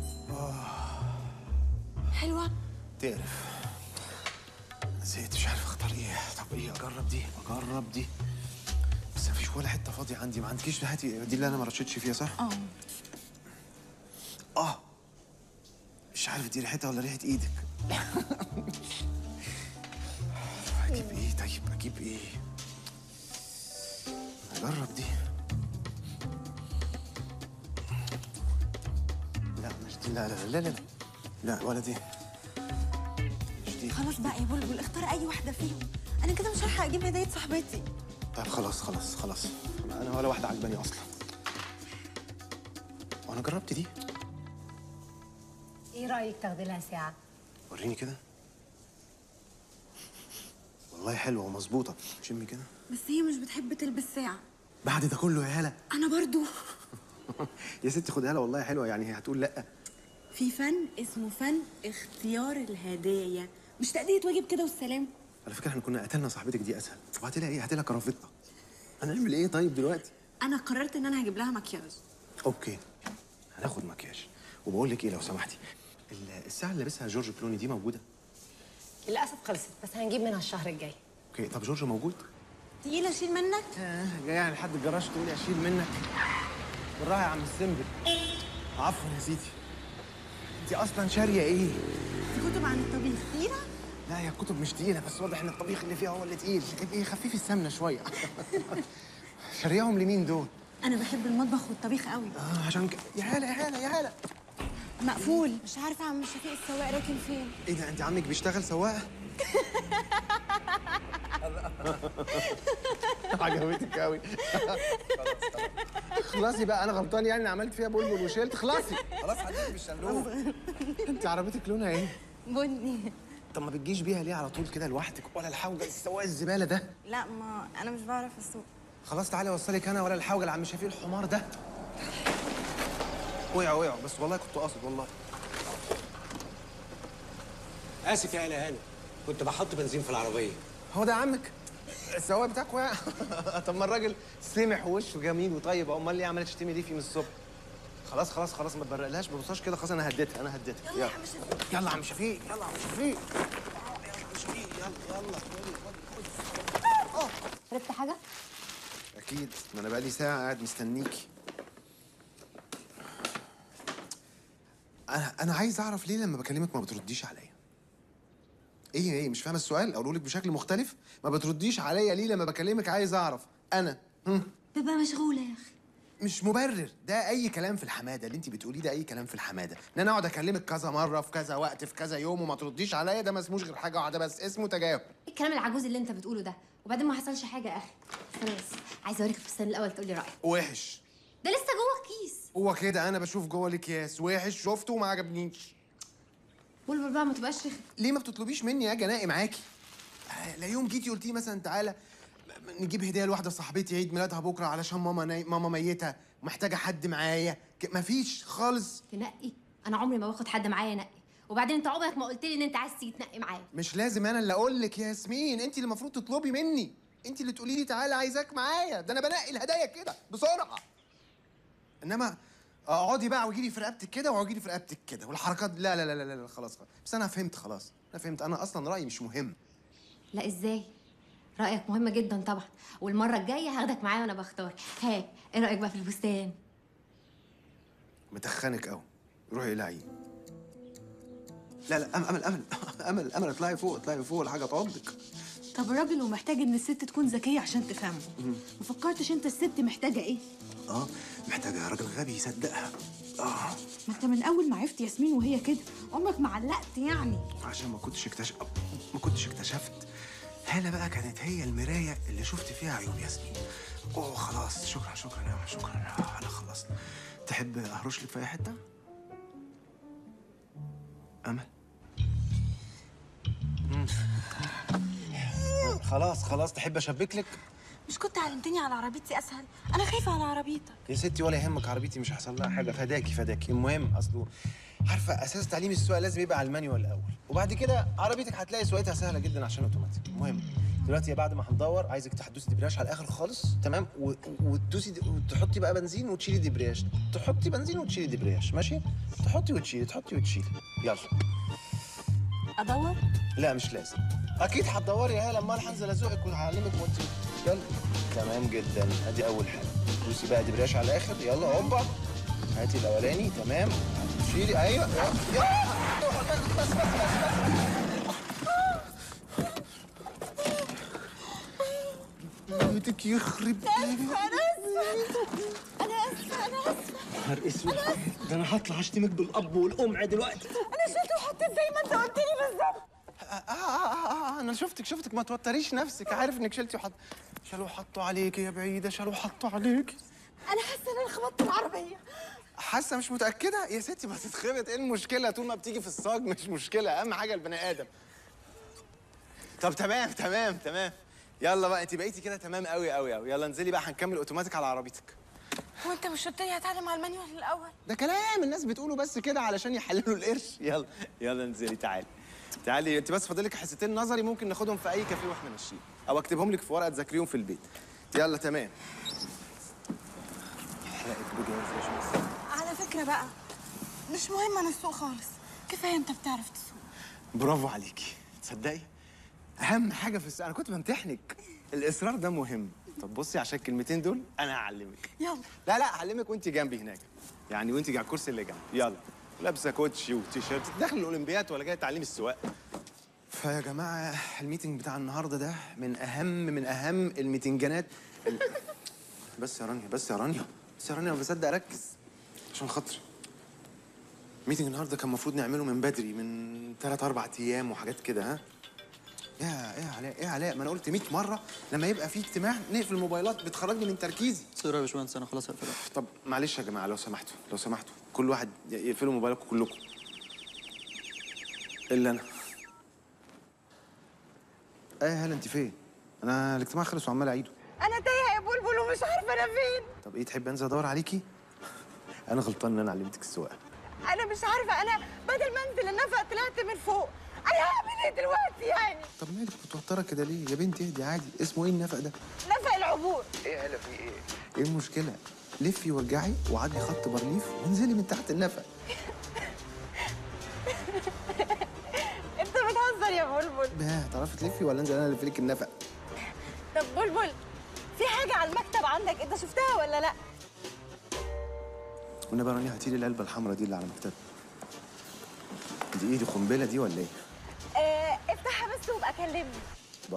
حلوه تقرف زهقت مش عارف اختار ايه طب ايه اجرب دي اجرب دي بس مفيش ولا حته فاضيه عندي ما عندكيش هاتي دي اللي انا ما رشيتش فيها صح؟ اه اه مش عارف دي ريحتها ولا ريحه ايدك اجيب ايه طيب اجيب ايه اجرب دي لا مش دي لا لا لا لا لا, لا ولا دي مش دي خلاص بقى يا بلبل اختار اي واحده فيهم انا كده مش هلحق اجيب هديه صاحبتي طيب خلاص خلاص خلاص انا ولا واحده عجباني اصلا وانا جربت دي ايه رايك تاخدي لها ساعه وريني كده والله حلوه ومظبوطه شمي كده بس هي مش بتحب تلبس ساعه بعد ده كله يا هلا انا برضو يا ستي خد هلا والله حلوه يعني هي هتقول لا في فن اسمه فن اختيار الهدايا مش تأدية واجب كده والسلام على فكره احنا كنا قتلنا صاحبتك دي اسهل وهاتلها ايه هاتلها كرافتها هنعمل ايه طيب دلوقتي انا قررت ان انا هجيب لها مكياج اوكي هناخد مكياج وبقول لك ايه لو سمحتي ال- الساعه اللي لابسها جورج كلوني دي موجوده للاسف خلصت بس هنجيب منها الشهر الجاي اوكي طب جورج موجود تقيله اشيل منك جاي يعني لحد الجراج تقولي اشيل منك بالراحه يا عم السنبل عفوا يا سيدي انت اصلا شاريه ايه في كتب عن الطبيخ تقيله لا هي الكتب مش تقيله بس واضح ان الطبيخ اللي فيها هو اللي تقيل ايه خفيفي السمنه شويه شارياهم لمين دول انا بحب المطبخ والطبيخ قوي اه عشان كده يا هلا يا هلا يا هلا مقفول مش عارفه عم شفيق السواق راكن فين ايه ده انت عمك بيشتغل سواق عجبتك قوي خلاصي بقى انا غلطان يعني إني عملت فيها بلبل وشلت خلاصي خلاص عديتي بالشلوم انت عربيتك لونها ايه بني طب ما بتجيش بيها ليه على طول كده لوحدك ولا الحوجه السواق الزباله ده لا ما انا مش بعرف اسوق خلاص تعالي اوصلك انا ولا الحوجه لعم شفيق الحمار ده وقعوا وقعوا بس والله كنت قاصد والله اسف يا اله هاني كنت بحط بنزين في العربيه هو ده عمك السواق بتاعك وقع طب ما الراجل سمح ووشه جميل وطيب امال ليه عماله تشتمي ليه فيه من الصبح خلاص خلاص خلاص ما تبرقلهاش ما تبصاش كده خلاص انا هديتها انا هديتها يلا يلا يا عم شفيق يلا يا عم شفيق يلا يا عم شفيق يلا يلا شربت حاجه اكيد ما انا بقالي ساعه قاعد مستنيكي انا انا عايز اعرف ليه لما بكلمك ما بترديش عليا ايه ايه مش فاهم السؤال اقوله لك بشكل مختلف ما بترديش عليا ليه لما بكلمك عايز اعرف انا هم؟ ببقى مشغوله يا اخي مش مبرر ده اي كلام في الحماده اللي انت بتقوليه ده اي كلام في الحماده ان انا اقعد اكلمك كذا مره في كذا وقت في كذا يوم وما ترديش عليا ده ما اسموش غير حاجه واحده بس اسمه تجاهل ايه الكلام العجوز اللي انت بتقوله ده وبعدين ما حصلش حاجه يا اخي خلاص عايزه اوريك الفستان الاول تقولي رايك وحش ده لسه جوه الكيس هو كده انا بشوف جوه الاكياس وحش شفته وما عجبنيش بلبل بقى ما تبقاش رخم ليه ما بتطلبيش مني اجي اناقي معاكي آه، لا يوم جيتي قلتي مثلا تعالى نجيب هديه لواحده صاحبتي عيد ميلادها بكره علشان ماما ناي... ماما ميته محتاجه حد معايا ك- مفيش خالص تنقي انا عمري ما باخد حد معايا ينقي وبعدين انت عمرك ما قلت لي ان انت عايز تيجي تنقي معايا مش لازم انا اللي اقول لك يا ياسمين انت اللي المفروض تطلبي مني انت اللي تقولي لي تعالى عايزاك معايا ده انا بنقي الهدايا كده بسرعه انما اقعدي بقى وجيلي في رقبتك كده واجيلي في رقبتك كده والحركات لا لا لا لا, لا خلاص خلاص بس انا فهمت خلاص انا فهمت انا اصلا رايي مش مهم لا ازاي رايك مهم جدا طبعا والمره الجايه هاخدك معايا وانا بختار ها ايه رايك بقى في الفستان متخنك قوي روحي العي لا لا امل امل امل امل امل اطلعي فوق اطلعي فوق الحاجه تعضك طب الراجل هو محتاج ان الست تكون ذكيه عشان تفهمه ما فكرتش انت الست محتاجه ايه اه محتاجه راجل غبي يصدقها اه ما انت من اول ما عرفت ياسمين وهي كده عمرك ما علقت يعني عشان ما كنتش اكتشف ما كنتش اكتشفت هالة بقى كانت هي المراية اللي شفت فيها عيوب ياسمين اوه خلاص شكرا شكرا يا أمل، شكرا آه، انا خلصت تحب اهرش لك في اي حتة؟ امل مم. خلاص خلاص تحب اشبك لك؟ مش كنت علمتني على عربيتي اسهل انا خايفه على عربيتك يا ستي ولا يهمك عربيتي مش هيحصل لها حاجه فداكي فداكي المهم اصله عارفه اساس تعليم السواقه لازم يبقى على المانيوال الاول وبعد كده عربيتك هتلاقي سواقتها سهله جدا عشان اوتوماتيك المهم دلوقتي بعد ما هندور عايزك تحدثي دبرياج على الاخر خالص تمام و- وتدوسي د- وتحطي بقى بنزين وتشيلي دبرياج تحطي بنزين وتشيلي دبرياج ماشي تحطي وتشيلي تحطي وتشيلي يلا ادور لا مش لازم اكيد هتدوري يا هاله امال هنزل ازوقك وهعلمك وانت يلا تمام جدا ادي اول حاجه دوسي بقى دبرياش على الاخر يلا هوبا هاتي الاولاني تمام شيلي ايوه يلا يلا. بس بس بس بس بيتك يخرب انا اسفه انا اسفه انا اسفه نهار اسود ده انا هطلع اشتمك بالاب والام دلوقتي انا شلته وحطيت زي ما انت قلت لي بالظبط آه, آه, آه, آه, آه انا شفتك شفتك ما توتريش نفسك عارف انك شلتي وحط شالوا حطوا عليكي يا بعيده شالوا حطوا عليكي انا حاسه ان انا خبطت العربيه حاسه مش متاكده يا ستي ما تتخبط ايه المشكله طول ما بتيجي في الصاج مش مشكله اهم حاجه البني ادم طب تمام تمام تمام يلا بقى انت بقيتي كده تمام قوي قوي قوي يلا انزلي بقى هنكمل اوتوماتيك على عربيتك هو انت مش قلت لي هتعلم على المانيوال الاول ده كلام الناس بتقوله بس كده علشان يحللوا القرش يلا يلا انزلي تعالي تعالي انت بس فاضلك حصتين نظري ممكن ناخدهم في اي كافيه واحنا ماشيين او اكتبهم لك في ورقه تذاكريهم في البيت يلا تمام حلقك بجاز يا شمس على فكره بقى مش مهم انا السوق خالص كفايه انت بتعرف تسوق برافو عليكي تصدقي اهم حاجه في السؤال انا كنت بمتحنك الاصرار ده مهم طب بصي عشان الكلمتين دول انا هعلمك يلا لا لا هعلمك وانت جنبي هناك يعني وانت على الكرسي اللي جنبي يلا لابسه كوتشي وتيشيرت داخل الاولمبياد ولا جاي تعليم السواقه فيا جماعه الميتنج بتاع النهارده ده من اهم من اهم الميتنجانات ال... بس يا رانيا بس يا رانيا بس يا رانيا ما بصدق اركز عشان خاطري ميتنج النهارده كان المفروض نعمله من بدري من ثلاث اربع ايام وحاجات كده ها يا ايه يا علاء ايه يا علاء ما انا قلت 100 مره لما يبقى في اجتماع نقفل الموبايلات بتخرجني من تركيزي سوري يا باشمهندس انا خلاص هقفلها طب معلش يا جماعه لو سمحتوا لو سمحتوا كل واحد يقفلوا موبايلكم كلكم الا انا ايه يا هلا انت فين انا الاجتماع خلص وعمال اعيده انا تايهه يا بلبل ومش عارفه انا فين طب ايه تحب انزل ادور عليكي انا غلطان ان انا علمتك السواقه انا مش عارفه انا بدل ما انزل النفق طلعت من فوق انا هعمل ايه دلوقتي يعني طب مالك متوتره كده ليه يا بنتي اهدي عادي اسمه ايه النفق ده نفق العبور ايه هلا في ايه ايه المشكله لفي وارجعي وعدي خط بارليف وانزلي من تحت النفق انت بتهزر يا بلبل بقى تعرفي تلفي ولا انزل انا الف لك النفق طب بلبل في حاجه على المكتب عندك انت شفتها ولا لا والنبي يا رانيا هاتي لي العلبه الحمراء دي اللي على مكتبي دي ايه دي قنبله دي ولا ايه آه افتحها بس وابقى كلمني باي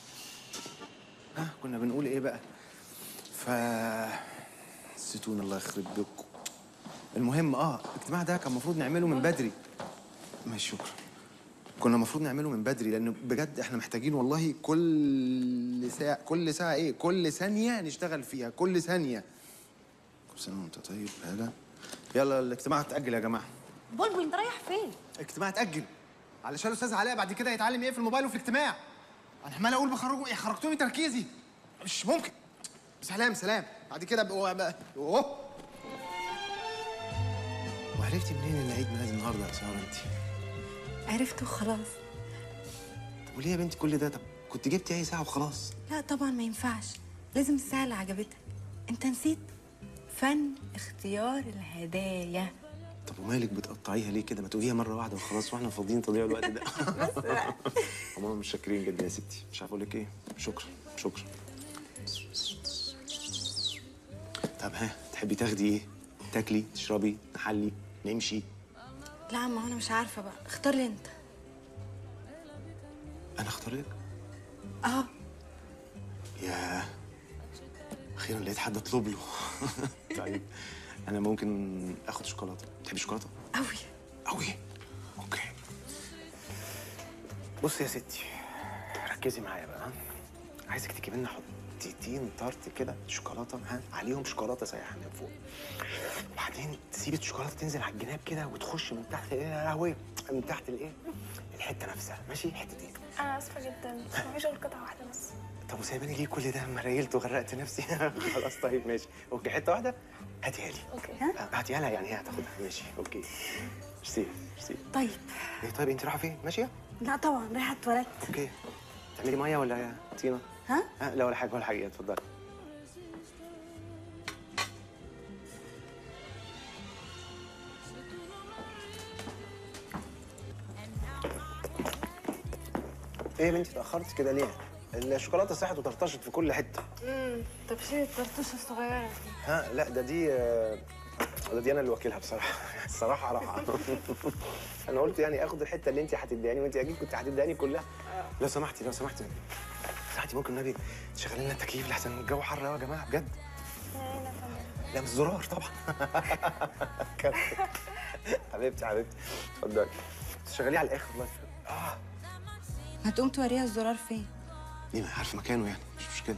ها كنا بنقول ايه بقى ف نسيتونا الله يخرب بيتكم المهم اه الاجتماع ده كان المفروض نعمله من بدري ماشي شكرا كنا المفروض نعمله من بدري لان بجد احنا محتاجين والله كل ساعه كل ساعه ايه كل ثانيه نشتغل فيها كل ثانيه كل سنه وانت طيب هلا يلا الاجتماع اتاجل يا جماعه بلبل انت رايح فين؟ اجتماع اتاجل علشان الاستاذ علاء بعد كده يتعلم يقفل موبايله في الاجتماع انا عمال اقول بخرجوا خرجتوني تركيزي مش ممكن سلام سلام بعد كده بقوا بقى اوه وعرفتي منين ان عيد ميلاد النهارده يا ساره انت؟ عرفته خلاص طب وليه يا بنتي كل ده طب كنت جبتي اي ساعه وخلاص لا طبعا ما ينفعش لازم الساعة اللي عجبتك انت نسيت فن اختيار الهدايا طب ومالك بتقطعيها ليه كده ما تقوليها مره واحده وخلاص واحنا فاضيين تضيع الوقت ده بس بقى هم مش شاكرين جدا يا ستي مش عارف اقول لك ايه شكرا شكرا طب ها تحبي تاخدي ايه تاكلي تشربي نحلي نمشي لا ما انا مش عارفة بقى اختار لي انت انا اختار لك اه يا اخيرا لقيت حد اطلب له طيب انا ممكن اخد شوكولاته تحبي شوكولاته قوي قوي اوكي بصي يا ستي ركزي معايا بقى ها؟ عايزك تجيبي لنا حتتين طرت كده شوكولاته ها عليهم شوكولاته سايحه من فوق وبعدين تسيبي الشوكولاته تنزل على الجناب كده وتخش من تحت ايه يا لهوي من تحت الايه الحته نفسها ماشي حتتين انا اسفه جدا بس مفيش غير قطعه واحده بس طب وسايباني ليه كل ده اما ريلت وغرقت نفسي خلاص طيب ماشي اوكي حته واحده هاتيها لي اوكي آه، هاتيها لها يعني هي هتاخدها ماشي اوكي ميرسي ميرسي طيب ايه طيب انت رايحه فين ماشيه لا طبعا رايحة التواليت اوكي تعملي ميه ولا طينه ها آه لا ولا حاجه ولا حاجه اتفضلي ايه يا بنتي اتاخرت كده ليه الشوكولاته ساحت وطرطشت في كل حته امم طب شيل الطرطوشه الصغيره دي ها لا ده دي آه، ده دي انا اللي واكلها بصراحه الصراحه راحه انا قلت يعني اخد الحته اللي انت هتديهاني وانت اكيد كنت هتديهاني كلها لو سمحتي لو سمحتي ساعتي ممكن النبي تشغلي لنا التكييف لحسن الجو حر قوي يا جماعه بجد لا مش زرار طبعا حبيبتي حبيبتي اتفضلي تشغليه على الاخر الله يسلمك اه هتقوم توريها الزرار فين ليه ما عارف مكانه يعني مش مشكله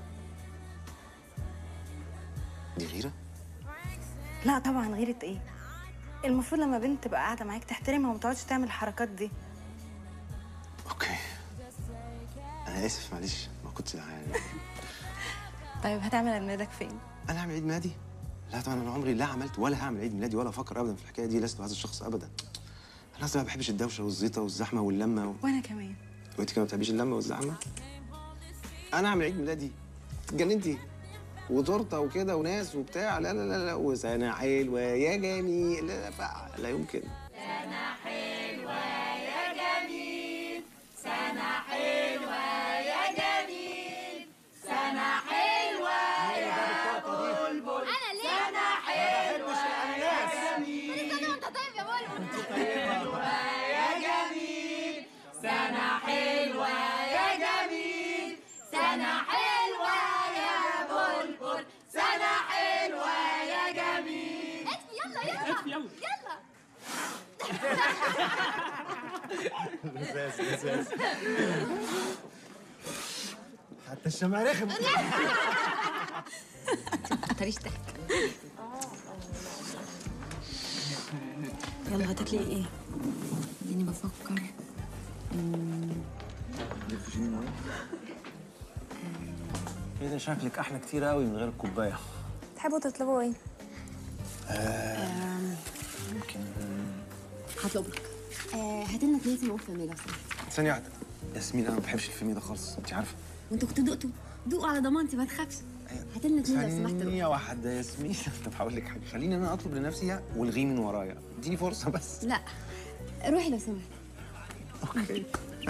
دي غيره لا طبعا غيرة ايه المفروض لما بنت تبقى قاعده معاك تحترمها وما تقعدش تعمل الحركات دي اوكي انا اسف معلش ما كنت يعني طيب هتعمل عيد ميلادك فين انا اعمل عيد ميلادي لا طبعا انا عمري لا عملت ولا هعمل عيد ميلادي ولا افكر ابدا في الحكايه دي لست هذا الشخص ابدا انا اصلا ما بحبش الدوشه والزيطه والزحمه واللمه و... وانا كمان وانت كمان ما بتحبيش اللمه والزحمه انا اعمل عيد ميلادي اتجننتي وتورته وكده وناس وبتاع لا لا لا لا وسنه حلوه يا جميل لا لا, فع- لا يمكن سنة حلوة يا جميل سنة حلوة يا جميل سنة حلوة يا بلبل أنا ليه؟ سنة حلوة يا جميل كل سنة وأنت طيب يا بلبل حلوة يا جميل سنة حلوة يا جميل سنة حلوة يا بلبل سنة حلوة يا جميل اطفي يلا يلا اطفي يلا. يلا لزاز لزاز حتى الشمع رخم تريش ضحك يلا هتاكلي ايه؟ اديني بفكر ايه ده شكلك احلى كتير قوي من غير الكوبايه تحبوا تطلبوا ايه؟ يمكن هطلب لك آه هات لنا اتنين سموك فاميلي لو سمحت ثانيه واحده ياسمين انا ما بحبش الفيلم ده خالص انت عارفه وانتوا كنتوا دقتوا دوقوا على ضمانتي ما تخافش هات لنا اتنين لو سمحت ثانيه واحده يا ياسمين طب هقول لك حاجه خليني انا اطلب لنفسي والغيه من ورايا اديني فرصه بس لا روحي لو سمحت اوكي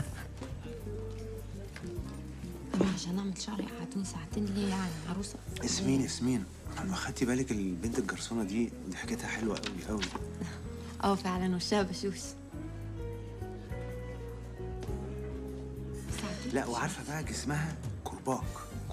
أنا عشان أعمل شعري قعدتوني ساعتين ليه يعني عروسة ياسمين ياسمين لما خدتي بالك البنت الجرسونه دي ضحكتها حلوه قوي قوي اه فعلا وشها بشوش لا وعارفه بقى جسمها كرباك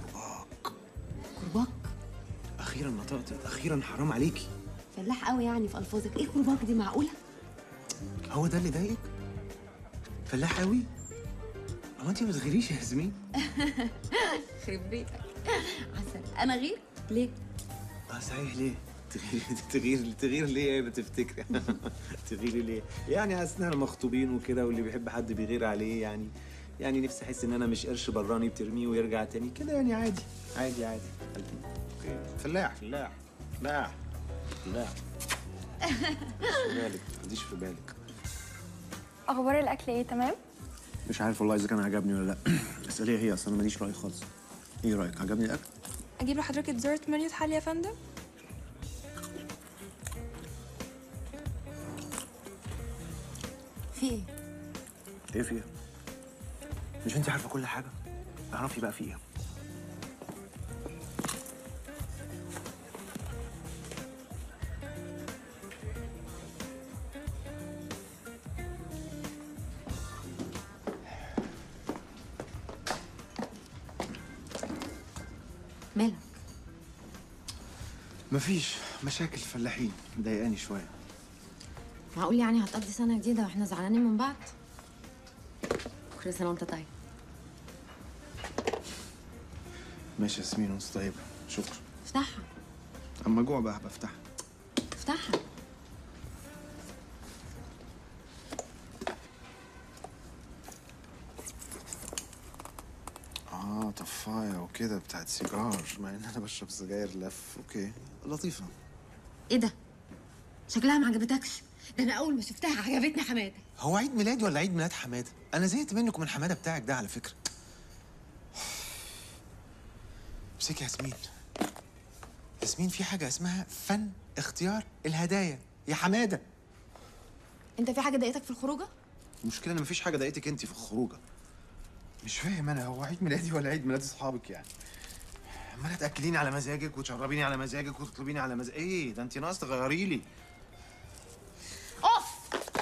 كرباك اخيرا نطقت اخيرا حرام عليكي فلاح قوي يعني في ألفاظك إيه كرباك دي معقولة؟ هو ده اللي ضايقك فلاح قوي هو انت ما بتغيريش يا ياسمين يخرب بيتك عسل أنا غير ليه؟ اه صحيح ليه تغير تغير تغير ليه يا بتفتكري تغيري ليه يعني اثناء مخطوبين وكده واللي بيحب حد بيغير عليه يعني يعني نفسي احس ان انا مش قرش براني بترميه ويرجع تاني كده يعني عادي عادي عادي اوكي فلاح فلاح فلاح فلاح في بالك ما تاخديش في بالك اخبار الاكل ايه تمام مش عارف والله اذا كان عجبني ولا لا اساليها هي اصلا انا ماليش راي خالص ايه رايك عجبني الاكل اجيب لحضرتك ديزرت منيو حالي يا فندم في إيه؟ ايه فيها مش انت عارفه كل حاجه اعرفي بقى في ايه مالك؟ مفيش مشاكل فلاحين مضايقاني شويه معقول يعني هتقضي سنة جديدة وإحنا زعلانين من بعض؟ كل سنة وأنت طيب ماشي يا ياسمين وانت طيبه شكرا افتحها اما جوع بقى بفتحها افتحها اه طفايه وكده بتاعت سيجار مع ان انا بشرب سجاير لف اوكي لطيفه إيه ده؟ شكلها ما عجبتكش ده أنا أول ما شفتها عجبتني حمادة هو عيد ميلادي ولا عيد ميلاد حماده انا زهقت منكم من حماده بتاعك ده على فكره امسكي يا ياسمين ياسمين في حاجه اسمها فن اختيار الهدايا يا حماده أنت في حاجة ضايقتك في الخروجة؟ المشكله ان مفيش حاجه ضايقتك انت في الخروجه مش فاهم انا هو عيد ميلادي ولا عيد ميلاد اصحابك يعني عماله تاكليني على مزاجك وتشربيني على مزاجك وتطلبيني على مزاج ايه ده انت ناقص تغيري لي اوف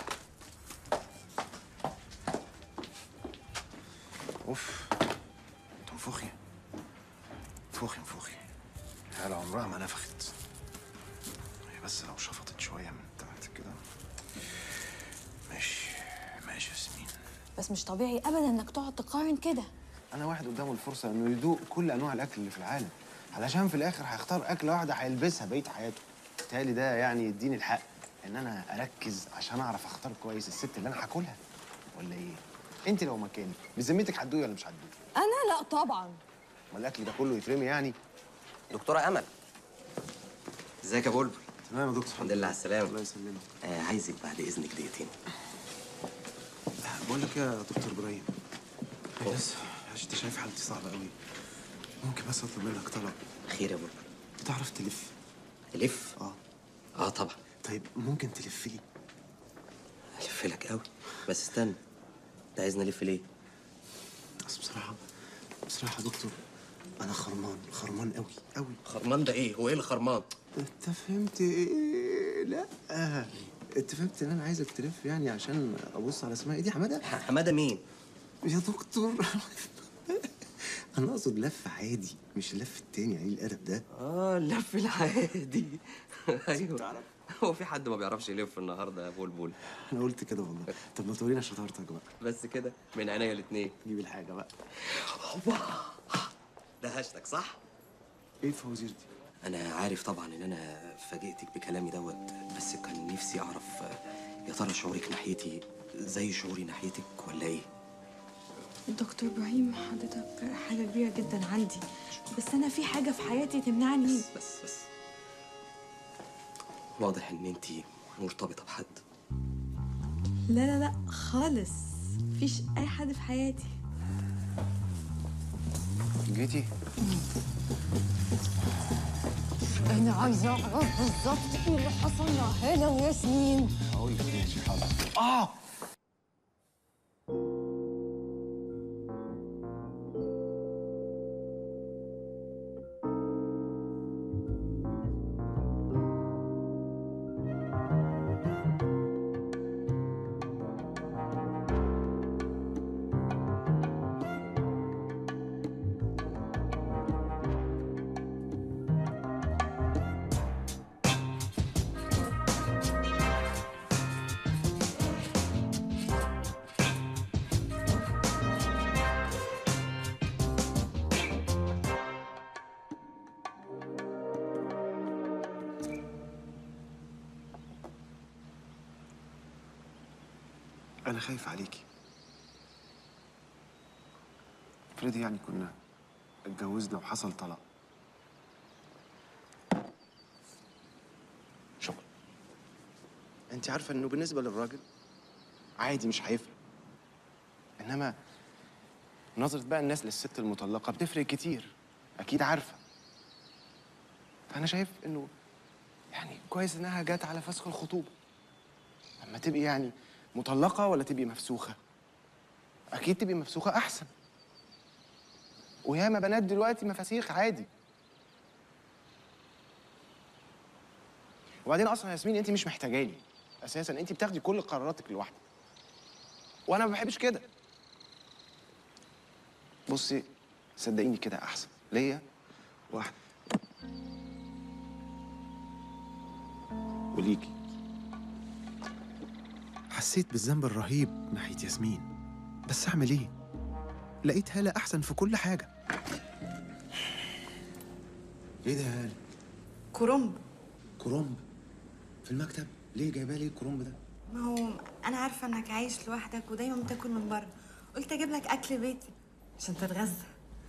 اوف تنفخي انفخي انفخي هلا عمرها ما نفخت هي بس لو شفطت شويه من تحت كده ماشي ماشي يا ياسمين بس مش طبيعي ابدا انك تقعد تقارن كده انا واحد قدامه الفرصه انه يدوق كل انواع الاكل اللي في العالم علشان في الاخر هيختار اكله واحده هيلبسها بقيه حياته بالتالي ده يعني يديني الحق ان انا اركز عشان اعرف اختار كويس الست اللي انا هاكلها ولا ايه انت لو مكاني بذمتك هتدوقي ولا مش هتدوقي انا لا طبعا ما الاكل ده كله يترمي يعني دكتوره امل ازيك يا بلبل تمام يا دكتور الحمد لله على السلامه الله يسلمك آه عايزك بعد اذنك دقيقتين بقول لك يا دكتور ابراهيم بس عشان انت شايف حالتي صعبه قوي ممكن بس اطلب منك طلب خير يا بلبل بتعرف تلف تلف اه اه طبعا طيب ممكن تلف لي الف لك قوي بس استنى انت عايزني الف ليه بس بصراحه بصراحه يا دكتور انا خرمان خرمان قوي قوي خرمان ده ايه هو ايه الخرمان انت فهمت ايه لا انت فهمت ان انا عايزك تلف يعني عشان ابص على اسمها ايه دي حماده حماده مين يا دكتور انا اقصد لف عادي مش اللف التاني يعني الادب ده اه اللف العادي ايوه هو في حد ما بيعرفش يلف النهارده يا بلبل انا قلت كده والله طب ما تورينا شطارتك بقى بس كده من عينيا الاثنين جيب الحاجه بقى ده هاشتاج صح ايه الفوازير دي انا عارف طبعا ان انا فاجئتك بكلامي دوت بس كان نفسي اعرف آه، يا ترى شعورك ناحيتي زي شعوري ناحيتك ولا ايه دكتور ابراهيم حضرتك حاجه كبيره جدا عندي بس انا في حاجه في حياتي تمنعني بس بس بس واضح ان انت مرتبطه بحد لا لا لا خالص مفيش اي حد في حياتي جيتي انا عايزه اعرف بالظبط ايه اللي حصل مع هاله وياسمين هقول لك ماشي حاضر اه انا خايف عليكي افرضي يعني كنا اتجوزنا وحصل طلاق شكرا انت عارفه انه بالنسبه للراجل عادي مش هيفرق انما نظرة بقى الناس للست المطلقة بتفرق كتير أكيد عارفة فأنا شايف إنه يعني كويس إنها جت على فسخ الخطوبة أما تبقي يعني مطلقة ولا تبقي مفسوخة أكيد تبقي مفسوخة أحسن وياما بنات دلوقتي مفاسيخ عادي وبعدين أصلا يا ياسمين أنت مش محتاجاني أساسا أنت بتاخدي كل قراراتك لوحدك وأنا ما بحبش كده بصي صدقيني كده أحسن ليا واحد وليكي حسيت بالذنب الرهيب ناحية ياسمين بس أعمل إيه؟ لقيت هالة أحسن في كل حاجة إيه ده يا هالة؟ كرنب كرنب في المكتب ليه جايبه لي الكرنب ده؟ ما هو انا عارفه انك عايش لوحدك ودايما بتاكل من بره قلت اجيب لك اكل بيتي عشان تتغذى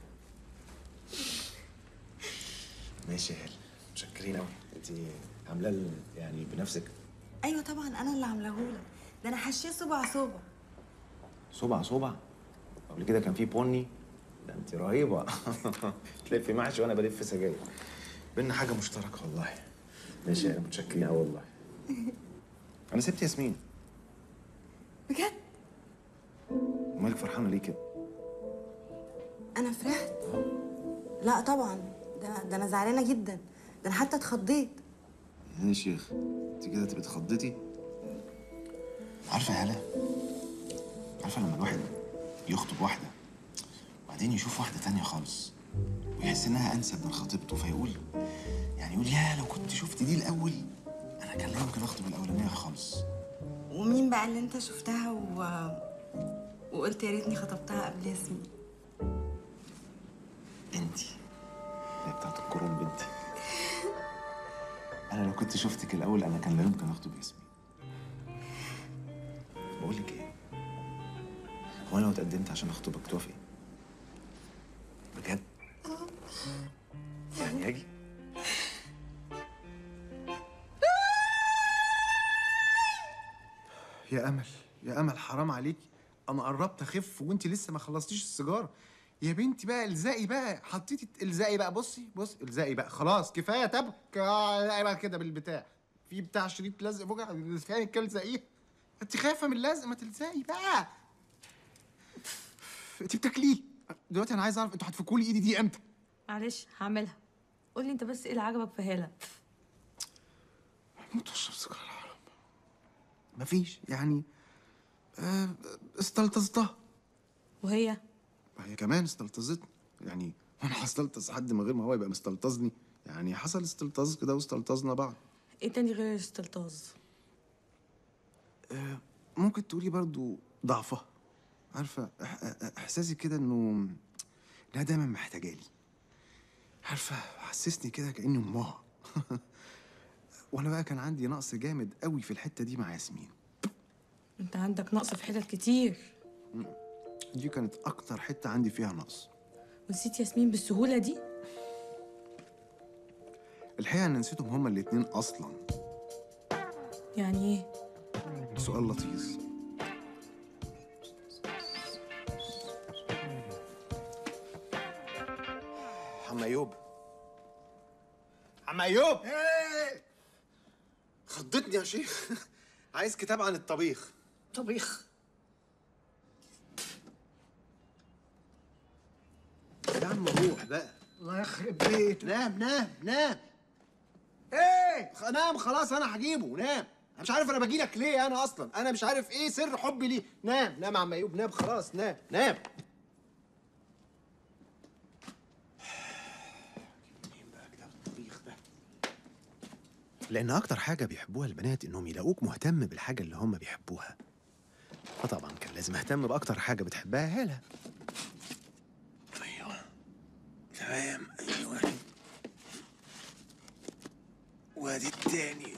ماشي يا هالة متشكرين أوي أنت عاملاه ال- يعني بنفسك ايوه طبعا انا اللي عاملاهولك ده انا حشيه صبع صبع صبع صبع قبل كده كان في بني ده انت رهيبه تلفي محشي وانا بلف سجاير بينا حاجه مشتركه والله ماشي انا متشكرين قوي والله انا سبت ياسمين بجد مالك فرحانه ليه كده انا فرحت لا طبعا ده ده انا زعلانه جدا ده انا حتى اتخضيت يا شيخ انت كده تبقى اتخضيتي عارفه يا هلا عارفه لما الواحد يخطب واحده وبعدين يشوف واحده تانية خالص ويحس انها انسب من خطيبته فيقول يعني يقول يا لو كنت شفت دي الاول انا كان لا يمكن اخطب الاولانيه خالص ومين بقى اللي انت شفتها و... وقلت يا ريتني خطبتها قبل ياسمين انتي هي بتاعت الكروم بنتي انا لو كنت شفتك الاول انا كان لا يمكن اخطب ياسمين بقول لك ايه هو انا لو اتقدمت عشان اخطبك توافقي بجد يعني اجي يا امل يا امل حرام عليكي انا قربت اخف وانت لسه ما خلصتيش السيجاره يا بنتي بقى الزقي بقى حطيتي الزقي بقى بصي بص الزقي بقى خلاص كفايه تبك الزقي بقى كده بالبتاع في بتاع شريط لزق فوق كفايه كل زقيه انت خايفه من اللزق ما تلزقي بقى انت بتاكليه دلوقتي انا عايز اعرف انتوا هتفكوا لي ايدي دي امتى معلش هعملها قولي انت بس ايه اللي عجبك في هالة هموت واشرب سيجاره مفيش يعني آه، استلطزتها وهي هي كمان استلطزتني يعني انا هستلطز حد من غير ما هو يبقى مستلطزني يعني حصل استلطاز كده واستلطزنا بعض ايه تاني غير الاستلطاز آه، ممكن تقولي برضو ضعفها عارفه إح- إح- احساسي كده انه انها دايما محتاجالي عارفه حسسني كده كاني امها وانا بقى كان عندي نقص جامد قوي في الحته دي مع ياسمين انت عندك نقص في حتت كتير دي كانت اكتر حته عندي فيها نقص ونسيت ياسمين بالسهولة دي الحقيقه انا نسيتهم هما الاتنين اصلا يعني ايه سؤال لطيف عم ايوب عم ايوب خضتني يا شيخ عايز كتاب عن الطبيخ طبيخ يا عم روح بقى الله يخرب بيته نام نام نام ايه خ- نام خلاص انا هجيبه نام انا مش عارف انا باجي لك ليه انا اصلا انا مش عارف ايه سر حبي ليه نام نام يا عم ايوب نام خلاص نام نام لان اكتر حاجه بيحبوها البنات انهم يلاقوك مهتم بالحاجه اللي هم بيحبوها فطبعا كان لازم اهتم باكتر حاجه بتحبها هاله ايوه تمام ايوه وادي التاني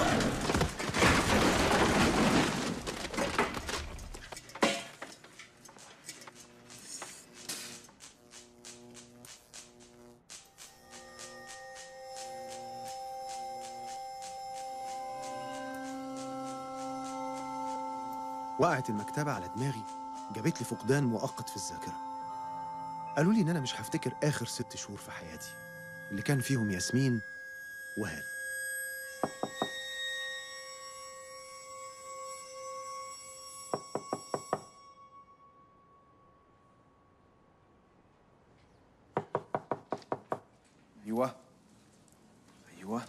وقعت المكتبة على دماغي جابت لي فقدان مؤقت في الذاكرة قالوا لي إن أنا مش هفتكر آخر ست شهور في حياتي اللي كان فيهم ياسمين وهال أيوه أيوه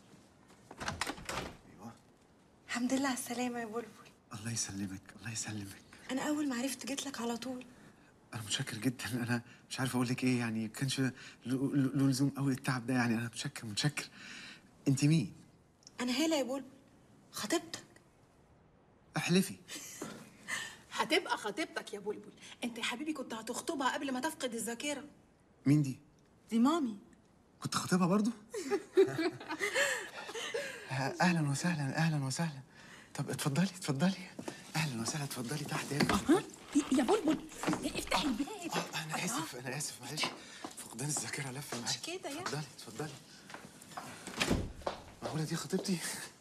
الحمد لله على السلامه يا بلبل الله يسلمك الله يسلمك انا اول ما عرفت جيت لك على طول انا متشكر جدا انا مش عارف اقول لك ايه يعني كانش له له لزوم قوي التعب ده يعني انا متشكر متشكر انت مين انا هاله يا بلبل خطيبتك احلفي هتبقى خطيبتك يا بلبل انت يا حبيبي كنت هتخطبها قبل ما تفقد الذاكره مين دي دي مامي كنت خاطبها برضو اهلا وسهلا اهلا وسهلا طب اتفضلي اتفضلي اهلا وسهلا اتفضلي تحت يا يا بلبل افتح الباب انا اسف انا اسف معلش فقدان الذاكره لف معايا مش كده يا اتفضلي اتفضلي معقوله دي خطيبتي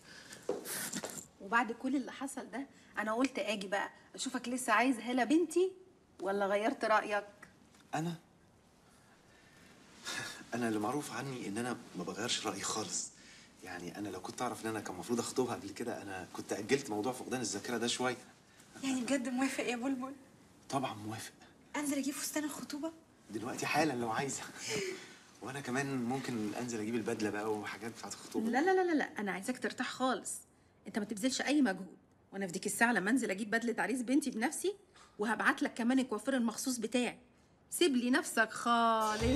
وبعد كل اللي حصل ده انا قلت اجي بقى اشوفك لسه عايز هلا بنتي ولا غيرت رايك انا انا اللي معروف عني ان انا ما بغيرش رايي خالص يعني انا لو كنت اعرف ان انا كان المفروض اخطبها قبل كده انا كنت اجلت موضوع فقدان الذاكره ده شويه يعني بجد موافق يا بلبل طبعا موافق انزل اجيب فستان الخطوبه دلوقتي حالا لو عايزه وانا كمان ممكن انزل اجيب البدله بقى وحاجات بتاعت الخطوبه لا لا لا لا لا انا عايزاك ترتاح خالص انت ما تبذلش اي مجهود وانا في ديك الساعه لما انزل اجيب بدله عريس بنتي بنفسي وهبعت لك كمان الكوافير المخصوص بتاعي سيب لي نفسك خالص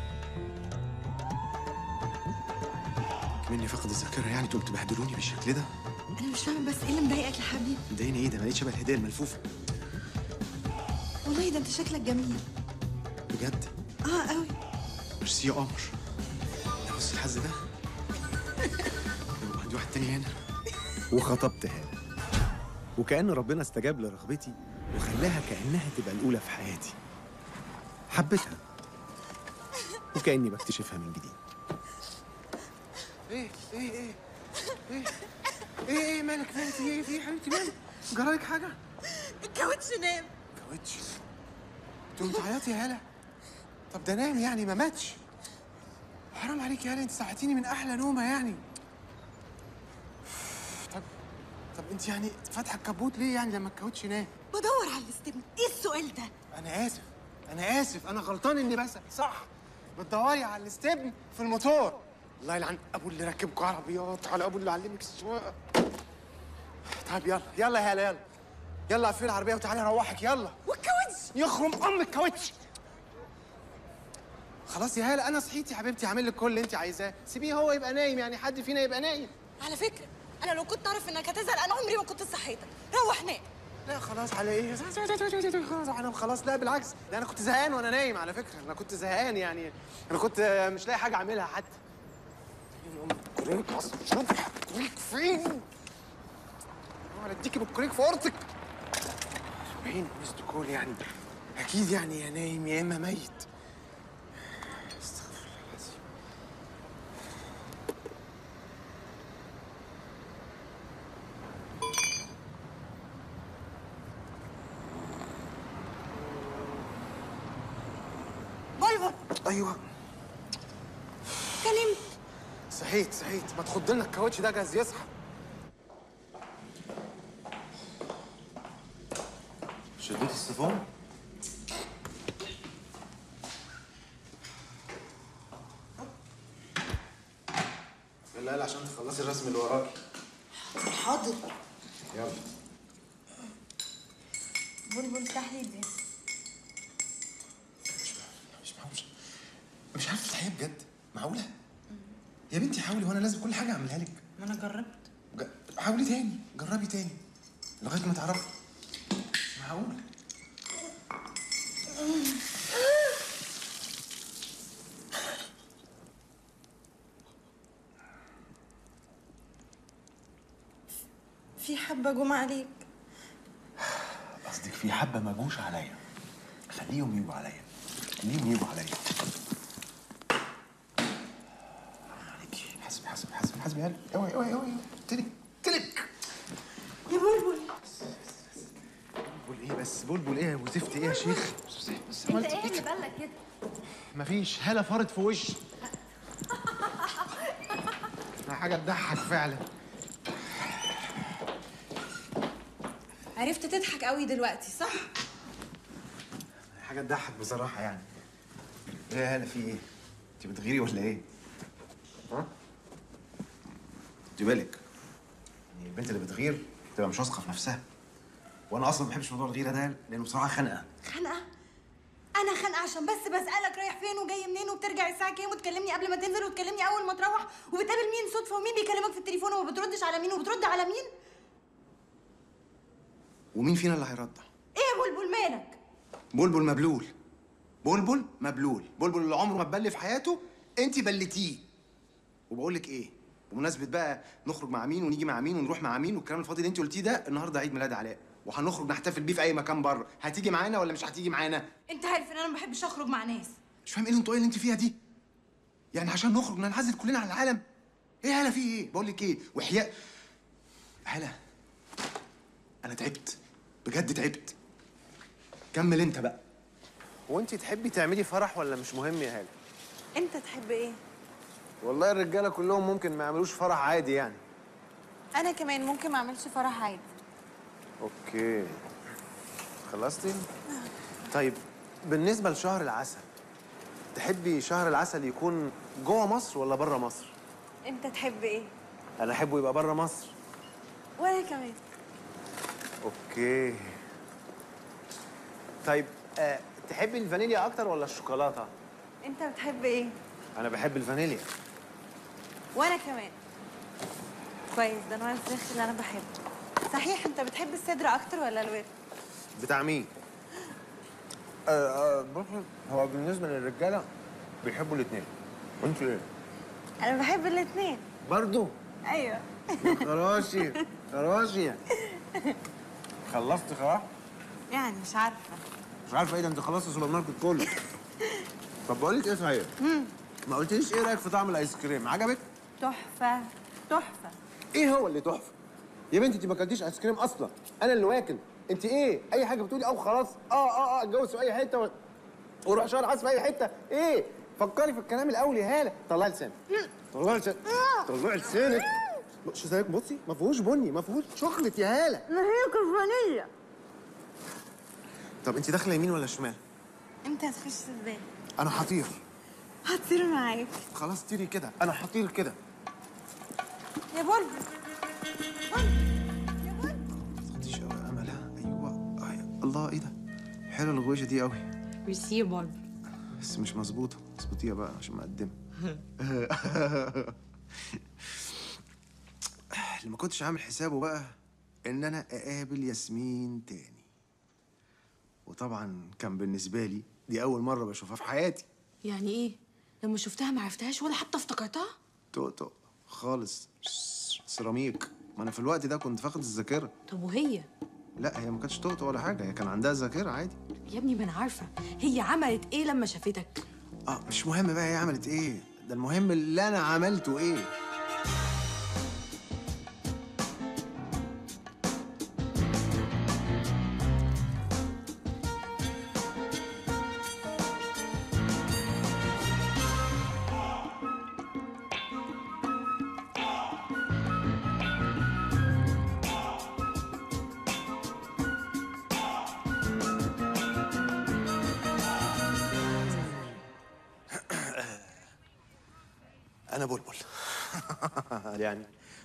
مني فقد الذاكره يعني تقوم تبهدلوني بالشكل ده انا مش فاهمه بس ايه اللي مضايقك يا حبيبي مضايقني ايه ده ما لقيتش شبه الهديه الملفوفه والله ده انت شكلك جميل بجد اه قوي ميرسي يا قمر ده بص الحظ ده يبقى عندي واحد تاني هنا وخطبت هنا وكأن ربنا استجاب لرغبتي وخلاها كأنها تبقى الأولى في حياتي حبيتها وكأني بكتشفها من جديد ايه ايه ايه ايه ايه ايه مالك فين في ايه في ايه يا حبيبتي مالك جرالك حاجه الكاوتش نام كاوتش تقوم تعيطي يا هلا طب ده نام يعني ما ماتش حرام عليك يا هلا انت صحتيني من احلى نومه يعني طب طب انت يعني فاتحه الكبوت ليه يعني لما الكاوتش نام بدور على الاستبن ايه السؤال ده انا اسف انا اسف انا غلطان اني بسأل صح بتدوري على الاستبن في الموتور الله يلعن ابو اللي ركبكوا عربيات على ابو اللي علمك السواقه طيب يلا يلا يا هلا يلا يلا قفلي العربيه وتعالي اروحك يلا والكاوتش يخرم ام الكاوتش خلاص يا هلا انا صحيت يا حبيبتي هعمل لك كل اللي انت عايزاه سيبيه هو يبقى نايم يعني حد فينا يبقى نايم على فكره انا لو كنت اعرف انك هتزعل انا عمري ما كنت صحيتك روح نام لا خلاص على ايه خلاص انا خلاص لا بالعكس لا انا كنت زهقان وانا نايم على فكره انا كنت زهقان يعني انا كنت مش لاقي حاجه اعملها حتى كوريك اصلا كوريك فين انا اديكي بالكوريك في اورتك باين ميس كول يعني اكيد يعني يا نايم يا اما ميت استغفر الله العظيم بلبل ايوه كلمت صحيت صحيت ما تخض لنا الكاوتش ده جاز يصحى شديت السيفون يلا يلا عشان تخلصي الرسم اللي وراكي حاضر يلا بلبل افتح لي دي مش معقول مش عارف تفتحيها بجد معقوله يا بنتي حاولي وانا لازم كل حاجه اعملها لك ما انا جربت ج- حاولي تاني جربي تاني لغايه ما تعرفي معقول في حبه جم عليك قصدك في حبه ما جوش عليا خليهم يجوا عليا خليهم يجوا عليا عليكي حسبي حسبي حسبي حسبي يلا اوعي اوعي اوعي تلك تلك يا بلبل بلبل ايه بس بلبل ايه وزفت ايه يا شيخ بس انت عملت ايه اللي بالك كده مفيش هلا فارت في وشي حاجه تضحك فعلا عرفت تضحك قوي دلوقتي صح حاجه تضحك بصراحه يعني ايه يا هلا في ايه انت بتغيري ولا ايه ها خدي بالك يعني البنت اللي بتغير بتبقى مش واثقه في نفسها وانا اصلا ما بحبش موضوع الغيره ده لانه بصراحه خنقه خنقه انا خانقه عشان بس بسالك رايح فين وجاي منين وبترجع الساعه كام وتكلمني قبل ما تنزل وتكلمني اول ما تروح وبتقابل مين صدفه ومين بيكلمك في التليفون وما بتردش على مين وبترد على مين ومين فينا اللي هيرضع ايه يا بلبل مالك بلبل مبلول بلبل مبلول بلبل اللي عمره ما اتبل في حياته انت بلتيه وبقول لك ايه بمناسبه بقى نخرج مع مين ونيجي مع مين ونروح مع مين والكلام الفاضي اللي انت قلتيه ده النهارده عيد ميلاد علاء وهنخرج نحتفل بيه في اي مكان بره هتيجي معانا ولا مش هتيجي معانا انت عارف ان انا ما بحبش اخرج مع ناس مش فاهم ايه الانطوائيه اللي انت فيها دي يعني عشان نخرج ننعزل كلنا على العالم ايه هلا في ايه بقول لك ايه وحياء هلا انا تعبت بجد تعبت كمل انت بقى وانت تحبي تعملي فرح ولا مش مهم يا هلا انت تحب ايه والله الرجاله كلهم ممكن ما يعملوش فرح عادي يعني انا كمان ممكن ما اعملش فرح عادي اوكي خلصتي طيب بالنسبه لشهر العسل تحبي شهر العسل يكون جوه مصر ولا بره مصر انت تحب ايه انا احبه يبقى بره مصر وانا كمان اوكي طيب آه، تحبي الفانيليا اكتر ولا الشوكولاته انت بتحب ايه انا بحب الفانيليا وانا كمان كويس ده نوع الفراخ اللي انا بحبه صحيح انت بتحب الصدر اكتر ولا الورك بتاع مين آه آه بصي هو بالنسبه للرجاله بيحبوا الاثنين وانت ايه انا بحب الاثنين برضو ايوه خراشي خراشي خلصت خلاص يعني مش عارفه مش عارفه ايه ده انت خلصت السوبر ماركت كله طب بقول لك ايه صحيح ما قلتليش ايه رايك في طعم الايس كريم عجبك تحفه تحفه ايه هو اللي تحفه يا بنتي انت ما اكلتيش ايس كريم اصلا انا اللي واكل انت ايه اي حاجه بتقولي او خلاص اه اه اه اتجوز في اي حته و... وروح شهر عسل في اي حته ايه فكري في الكلام الاول يا هاله طلعي لسانك طلعي لسانك طلعي لسانك بصي زيك بصي ما فيهوش بني ما فيهوش شوكليت يا هاله ما هي فانيليا طب انت داخله يمين ولا شمال انت هتخش ازاي انا هطير هطير معاك خلاص طيري كده انا هطير كده يا بلبل خدتيش قوي يا امل ها؟ ايوه آه، الله ايه ده حلوه الغويشه دي قوي ميرسي يا بلبل بس مش مظبوطه اظبطيها بقى عشان مقدمه اللي ما كنتش عامل حسابه بقى ان انا اقابل ياسمين تاني وطبعا كان بالنسبه لي دي اول مره بشوفها في حياتي يعني ايه لما شفتها ما عرفتهاش ولا حتى افتكرتها طقطق خالص سيراميك ما انا في الوقت ده كنت فاقد الذاكره طب وهي لا هي ما كانتش طقطق ولا حاجه هي كان عندها ذاكره عادي يا ابني ما انا عارفه هي عملت ايه لما شافتك اه مش مهم بقى هي عملت ايه ده المهم اللي انا عملته ايه انا بلبل يعني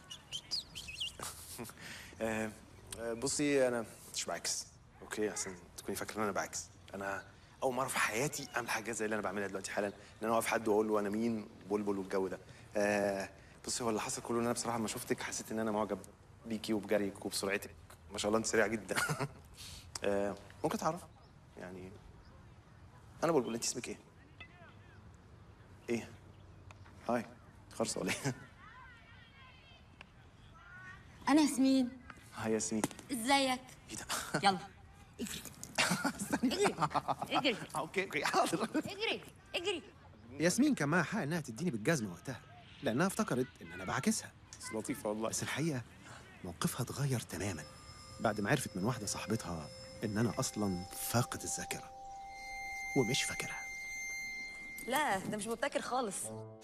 آه، آه، بصي انا مش بعكس اوكي عشان تكوني فاكره ان انا بعكس انا اول مره في حياتي اعمل حاجه زي اللي انا بعملها دلوقتي حالا ان انا اوقف حد واقول له انا مين بلبل والجو ده آه، بصي هو اللي حصل كله ان انا بصراحه لما شفتك حسيت ان انا معجب بيكي وبجريك وبسرعتك ما شاء الله انت سريع جدا آه، ممكن تعرف يعني انا بلبل انت اسمك ايه ايه هاي خرصه ولا ايه انا ياسمين هاي ياسمين ازيك يلا اجري اجري اجري اوكي اوكي حاضر اجري اجري ياسمين كان معاها حق انها تديني بالجزمه وقتها لانها افتكرت ان انا بعاكسها بس لطيفه والله بس الحقيقه موقفها اتغير تماما بعد ما عرفت من واحده صاحبتها ان انا اصلا فاقد الذاكره ومش فاكرها لا ده مش مبتكر خالص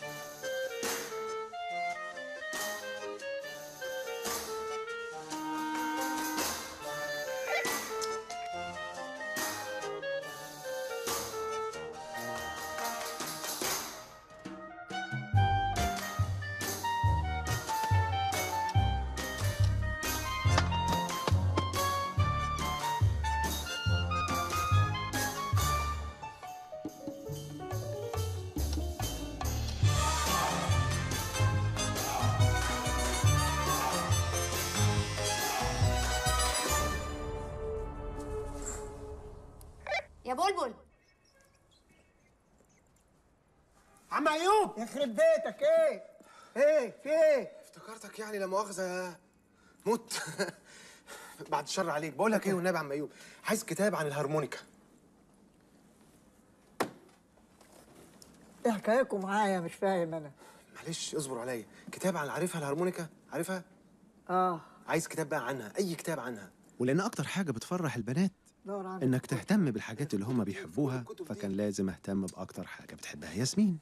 يا بلبل عم ايوب يخرب بيتك ايه ايه في ايه افتكرتك يعني لا مؤاخذه موت بعد الشر عليك بقول لك ايه والنبي يا عم ايوب عايز كتاب عن الهارمونيكا ايه حكايتكم معايا مش فاهم انا معلش اصبر عليا كتاب عن عارفها الهارمونيكا عارفها اه عايز كتاب بقى عنها اي كتاب عنها ولان اكتر حاجه بتفرح البنات دور عنك انك تهتم بالحاجات اللي هم بيحبوها فكان لازم اهتم باكتر حاجه بتحبها ياسمين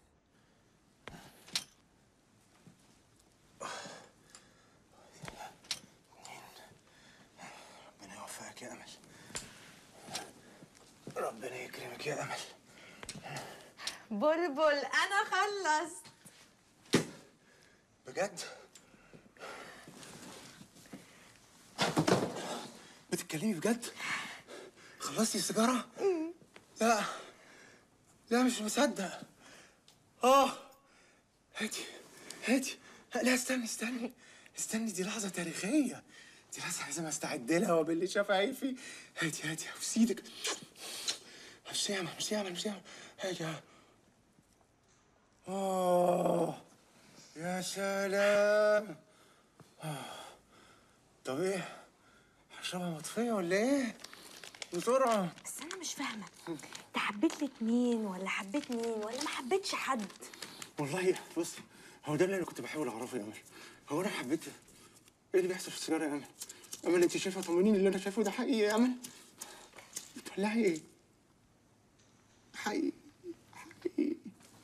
ربنا يوفقك يا امل ربنا يكرمك يا امل بلبل انا خلصت بجد بتتكلمي بجد خلصتي السيجاره لا لا مش مصدق اه هاتي هاتي لا استني استني استني دي لحظه تاريخيه دي لحظه لازم استعد لها وباللي شفايفي هاتي هاتي ابوس ايدك مش يعمل مش يعمل مش يعمل هاتي اه يا سلام آه. طب ايه هشربها مطفيه ولا ايه بسرعه بس انا مش فاهمه انت حبيت لك مين ولا حبيت مين ولا ما حبيتش حد والله بصي هو ده اللي انا كنت بحاول اعرفه يا امل هو انا حبيت ايه اللي بيحصل في السيجاره يا امل امل انت شايفه طمنيني اللي انا شايفه ده حقيقي يا امل بتولعي ايه حقيقي حقيقي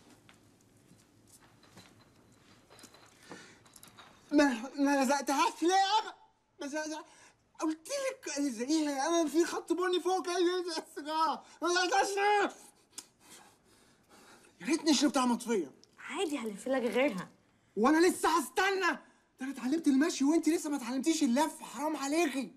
ما ما لزقتهاش ليه يا امل ما زق- قلت لك الزقيها يا امل في خط بني فوق كده يلزق السيجاره ما لزقتهاش ليه يا ريتني شربتها مطفيه عادي هلف لك غيرها وانا لسه هستنى ده انا اتعلمت المشي وانت لسه ما اتعلمتيش اللف حرام عليكي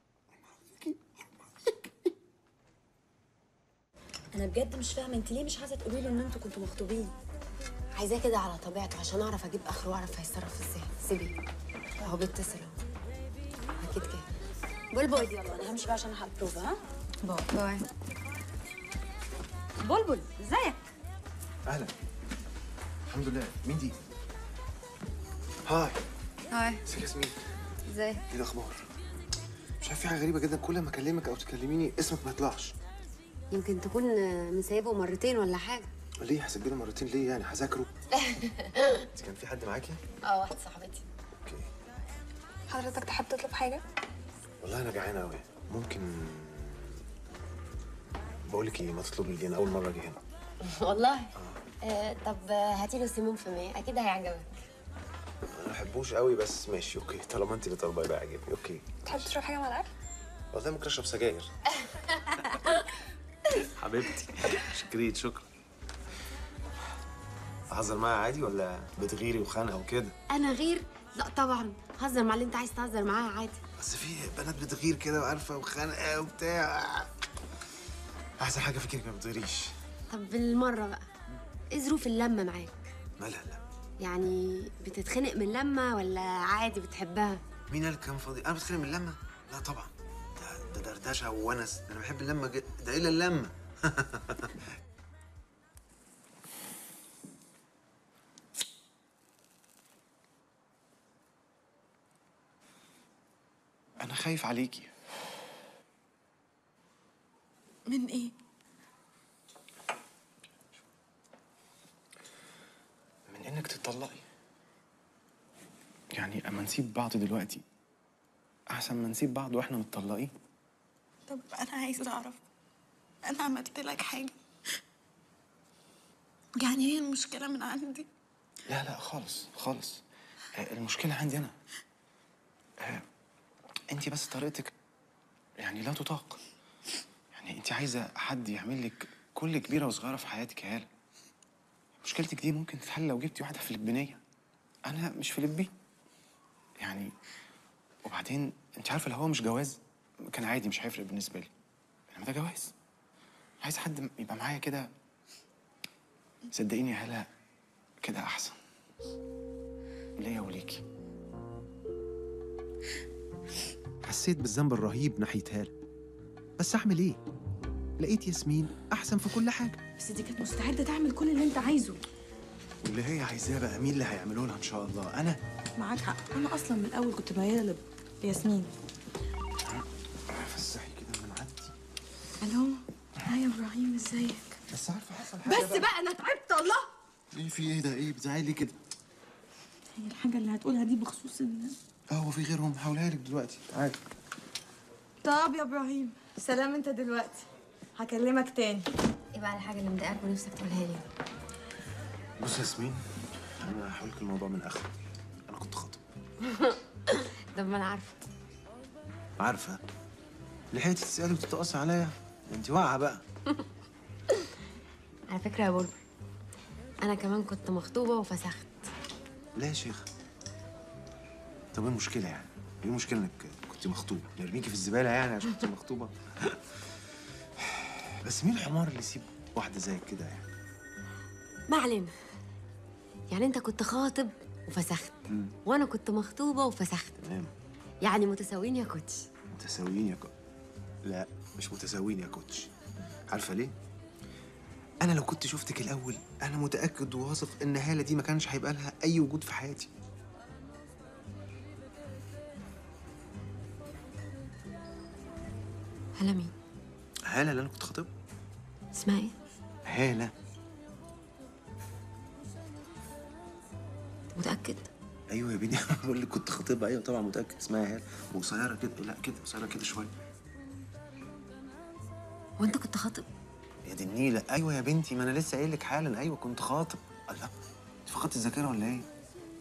انا بجد مش فاهمه انت ليه مش عايزه تقولي له ان انتوا كنتوا مخطوبين عايزاه كده على طبيعته عشان اعرف اجيب اخره واعرف هيتصرف ازاي سيبي اهو بيتصل اهو اكيد كده بلبل يلا انا همشي بقى عشان الحق البروفا ها باي باي بلبل ازيك اهلا الحمد لله مين دي؟ هاي هاي ازيك يا ياسمين ازاي ايه الاخبار؟ مش عارف في حاجه غريبه جدا كل ما اكلمك او تكلميني اسمك ما يطلعش يمكن تكون مسيبه مرتين ولا حاجه ليه هسجله مرتين ليه يعني هذاكره انت كان في حد معاكي اه واحده صاحبتي حضرتك تحب تطلب حاجه والله انا جعان قوي ممكن بقول لك ايه ما تطلبي لي انا اول مره اجي هنا والله آه طب هاتي له سيمون في مية اكيد هيعجبك انا ما بحبوش قوي بس ماشي اوكي طالما انت اللي طالبه يبقى عاجبني اوكي تحب تشرب حاجه مع الاكل والله ممكن اشرب سجاير حبيبتي شكريت شكرا اهزر معايا عادي ولا بتغيري وخانقه وكده انا غير لا طبعا هزر مع اللي انت عايز تهزر معاه عادي بس في بنات بتغير كده وعارفه وخانقه وبتاع احسن حاجه فيك انك ما بتغيريش طب بالمره بقى ايه ظروف اللمه معاك مالها لا يعني بتتخنق من لمه ولا عادي بتحبها مين قال كان فاضي انا بتخانق من اللمه لا طبعا ده, ده دردشه وونس انا بحب اللمه جدا ده الا اللمه انا خايف عليكي من ايه من انك تطلقي يعني اما نسيب بعض دلوقتي احسن ما نسيب بعض واحنا متطلقين طب انا عايزه اعرف انا عملت لك حاجه يعني هي المشكله من عندي لا لا خالص خالص آه، المشكلة عندي أنا آه، أنت بس طريقتك يعني لا تطاق يعني أنت عايزة حد يعمل لك كل كبيرة وصغيرة في حياتك يا هالة مشكلتك دي ممكن تتحل لو جبتي واحدة فلبينية أنا مش فلبين يعني وبعدين أنت عارفة لو هو مش جواز كان عادي مش هيفرق بالنسبة لي إنما ده جواز عايز حد يبقى معايا كده صدقيني يا هلا كده أحسن ليا وليكي حسيت بالذنب الرهيب ناحية هالة بس أعمل إيه؟ لقيت ياسمين أحسن في كل حاجة بس دي كانت مستعده تعمل كل اللي انت عايزه واللي هي عايزاه بقى مين اللي هيعمله لها إن شاء الله أنا معاك حق انا اصلا من الاول كنت مياله لياسمين فسحي كده من عندي الو هاي يا ابراهيم ازيك بس عارفة حصل بس بقى انا تعبت الله إيه في إيه ده إيه بتزعلي كده هي الحاجه اللي هتقولها دي بخصوص ال اه هو في غيرهم هقولها لك دلوقتي تعالي طب يا ابراهيم سلام انت دلوقتي هكلمك تاني ايه بقى الحاجه اللي مضايقاك ونفسك تقولها لي بص يا ياسمين أنا هحاول لك الموضوع من آخره أنا كنت خاطب طب ما انا عارفه عارفة لحقتي تسألي وتتقصي عليا أنت واقعة بقى على فكره يا بلبل انا كمان كنت مخطوبه وفسخت لا يا شيخ طب ايه المشكله يعني ايه المشكله انك كنت مخطوبه نرميكي في الزباله يعني عشان كنت مخطوبه بس مين الحمار اللي يسيب واحده زيك كده يعني ما علينا يعني انت كنت خاطب وفسخت وانا كنت مخطوبه وفسخت تمام يعني متساويين يا كوتش متساويين يا كوتش لا مش متساويين يا كوتش عارفه ليه انا لو كنت شفتك الاول انا متاكد وواثق ان هاله دي ما كانش هيبقى لها اي وجود في حياتي هلا مين هاله اللي انا كنت خاطبها اسمها ايه هاله متاكد ايوه يا بنتي أنا بقول لك كنت خاطبها ايوه طبعا متاكد اسمها هاله وقصيره كده لا كده قصيره كده شويه وانت كنت خاطب يا دي النيله ايوه يا بنتي ما انا لسه قايل لك حالا ايوه كنت خاطب الله انت فقدت الذاكره ولا ايه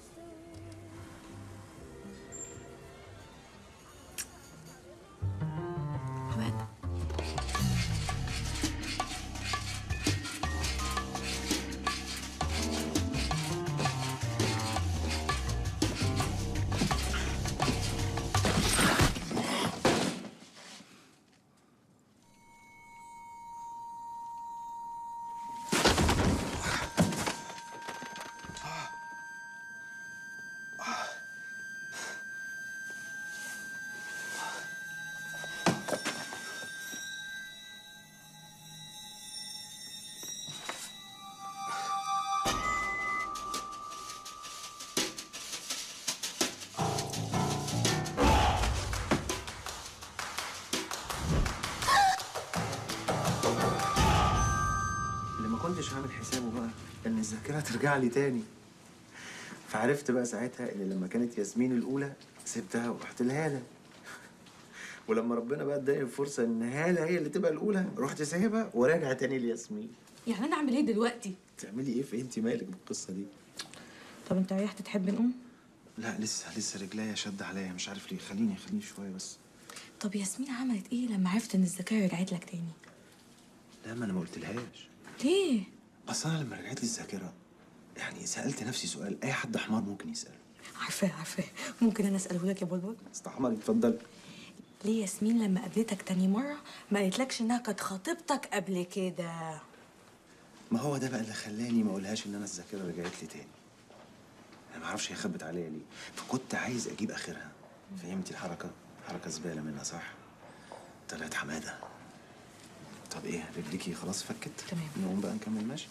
اللي ما كنتش عامل حسابه بقى ان الذاكره ترجع لي تاني فعرفت بقى ساعتها ان لما كانت ياسمين الاولى سبتها ورحت لهاله ولما ربنا بقى اداني الفرصه ان هاله هي اللي تبقى الاولى رحت سايبها وراجع تاني لياسمين يعني انا اعمل ايه دلوقتي تعملي ايه في انت مالك بالقصه دي طب انت ريحت تحب نقوم لا لسه لسه رجليا شد عليا مش عارف ليه خليني خليني شويه بس طب ياسمين عملت ايه لما عرفت ان الذاكره رجعت لك تاني لا ما انا ما قلتلهاش ليه اصل انا لما رجعت لي الذاكره يعني سالت نفسي سؤال اي حد حمار ممكن يساله عارفاه عارفاه ممكن انا اساله لك يا بلبل استحمري اتفضلي ليه ياسمين لما قابلتك تاني مره ما قالتلكش انها كانت خطيبتك قبل كده ما هو ده بقى اللي خلاني ما اقولهاش ان انا الذاكره رجعت لي تاني انا ما اعرفش هي خبت عليا ليه فكنت عايز اجيب اخرها فهمتي الحركه حركه زباله منها صح طلعت حماده طب ايه رجليكي خلاص فكت تمام نقوم بقى نكمل ماشي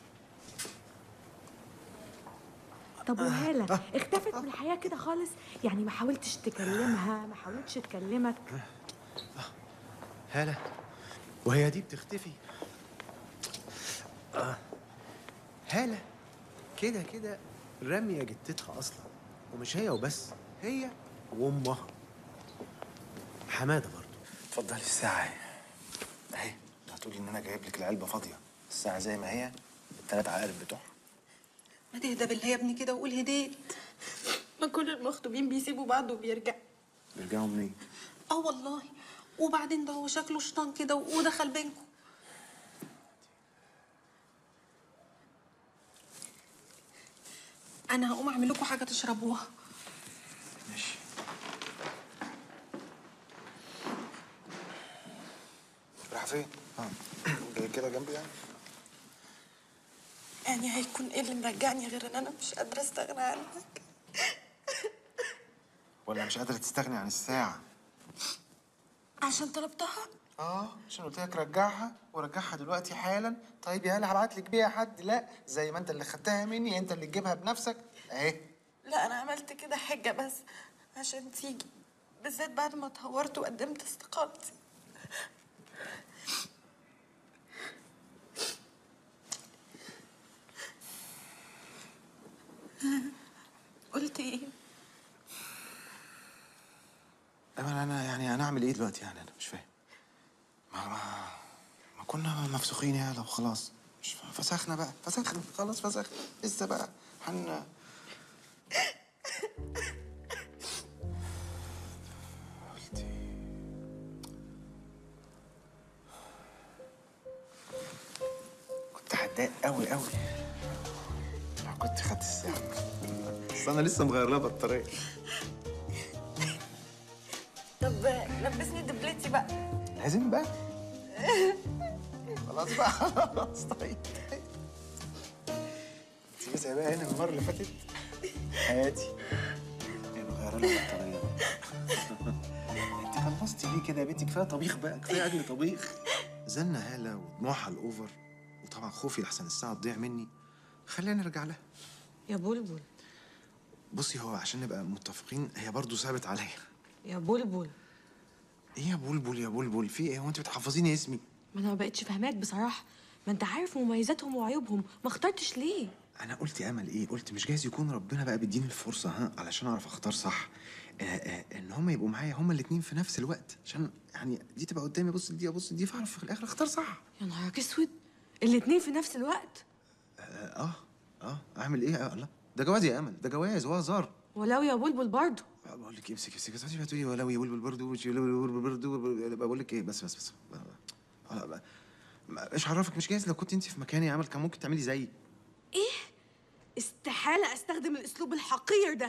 طب وهالة اختفت من الحياة كده خالص يعني ما حاولتش تكلمها ما حاولتش تكلمك هلا وهي دي بتختفي آه. هالة كده كده رامية جدتها أصلا ومش هي وبس هي وأمها حمادة برضو اتفضلي الساعة اهي اهي هتقولي إن أنا جايب لك العلبة فاضية الساعة زي ما هي التلات عقارب بتوعها ما تهدى بالله يا ابني كده وقول هديت ما كل المخطوبين بيسيبوا بعض وبيرجع بيرجعوا منين؟ اه والله وبعدين ده هو شكله شيطان كده ودخل بينكم انا هقوم اعمل لكم حاجه تشربوها ماشي رايحة فين؟ اه جاي كده جنبي يعني؟ يعني هيكون ايه اللي مرجعني غير ان انا مش قادره استغنى عنك ولا مش قادرة تستغني عن الساعة؟ عشان طلبتها اه عشان قلت لك رجعها ورجعها دلوقتي حالا طيب يا هلا هبعت لك بيها حد لا زي ما انت اللي خدتها مني انت اللي تجيبها بنفسك اهي لا انا عملت كده حجه بس عشان تيجي بالذات بعد ما اتهورت وقدمت استقالتي قلت ايه انا انا يعني انا اعمل ايه دلوقتي يعني انا مش فاهم ما ما, ما كنا مفسوخين يا هلا وخلاص مش فاهم. فسخنا بقى فسخنا خلاص فسخنا لسه بقى هن كنت هتضايق قوي قوي انت خدت الساعه بس انا لسه مغير لها بطاريه طب لبسني دبلتي بقى لازم بقى خلاص بقى خلاص طيب انت سايباها هنا المره اللي فاتت حياتي ايه مغير لها بطاريه بقى انت خلصتي ليه كده يا بنتي كفايه طبيخ بقى كفايه اجل طبيخ زلنا هاله ودموعها الاوفر وطبعا خوفي لحسن الساعه تضيع مني خلينا نرجع لها يا بلبل بصي هو عشان نبقى متفقين هي برضه ثابت عليا يا بلبل ايه يا بلبل يا بلبل في ايه هو انت بتحفظيني اسمي ما انا ما بقتش فاهماك بصراحه ما انت عارف مميزاتهم وعيوبهم ما اخترتش ليه انا قلت يا امل ايه قلت مش جايز يكون ربنا بقى بيديني الفرصه ها علشان اعرف اختار صح آه آه ان هم يبقوا معايا هم الاتنين في نفس الوقت عشان يعني دي تبقى قدامي بص دي ابص دي فاعرف في الاخر اختار صح يا نهارك اسود الاتنين في نفس الوقت اه اه, آه اعمل ايه آه الله ده جواز يا امل ده جواز وهزار ولو يا بلبل برضه بقول لك امسك امسك بس هتقولي ولو يا بلبل برضه وش- ولو يا بلبل برضه بقول لك ايه بس بس بس آه، آه، ما- ايش عرفك مش جايز لو كنت انت في مكاني يا امل كان ممكن تعملي زيي ايه استحاله استخدم الاسلوب الحقير ده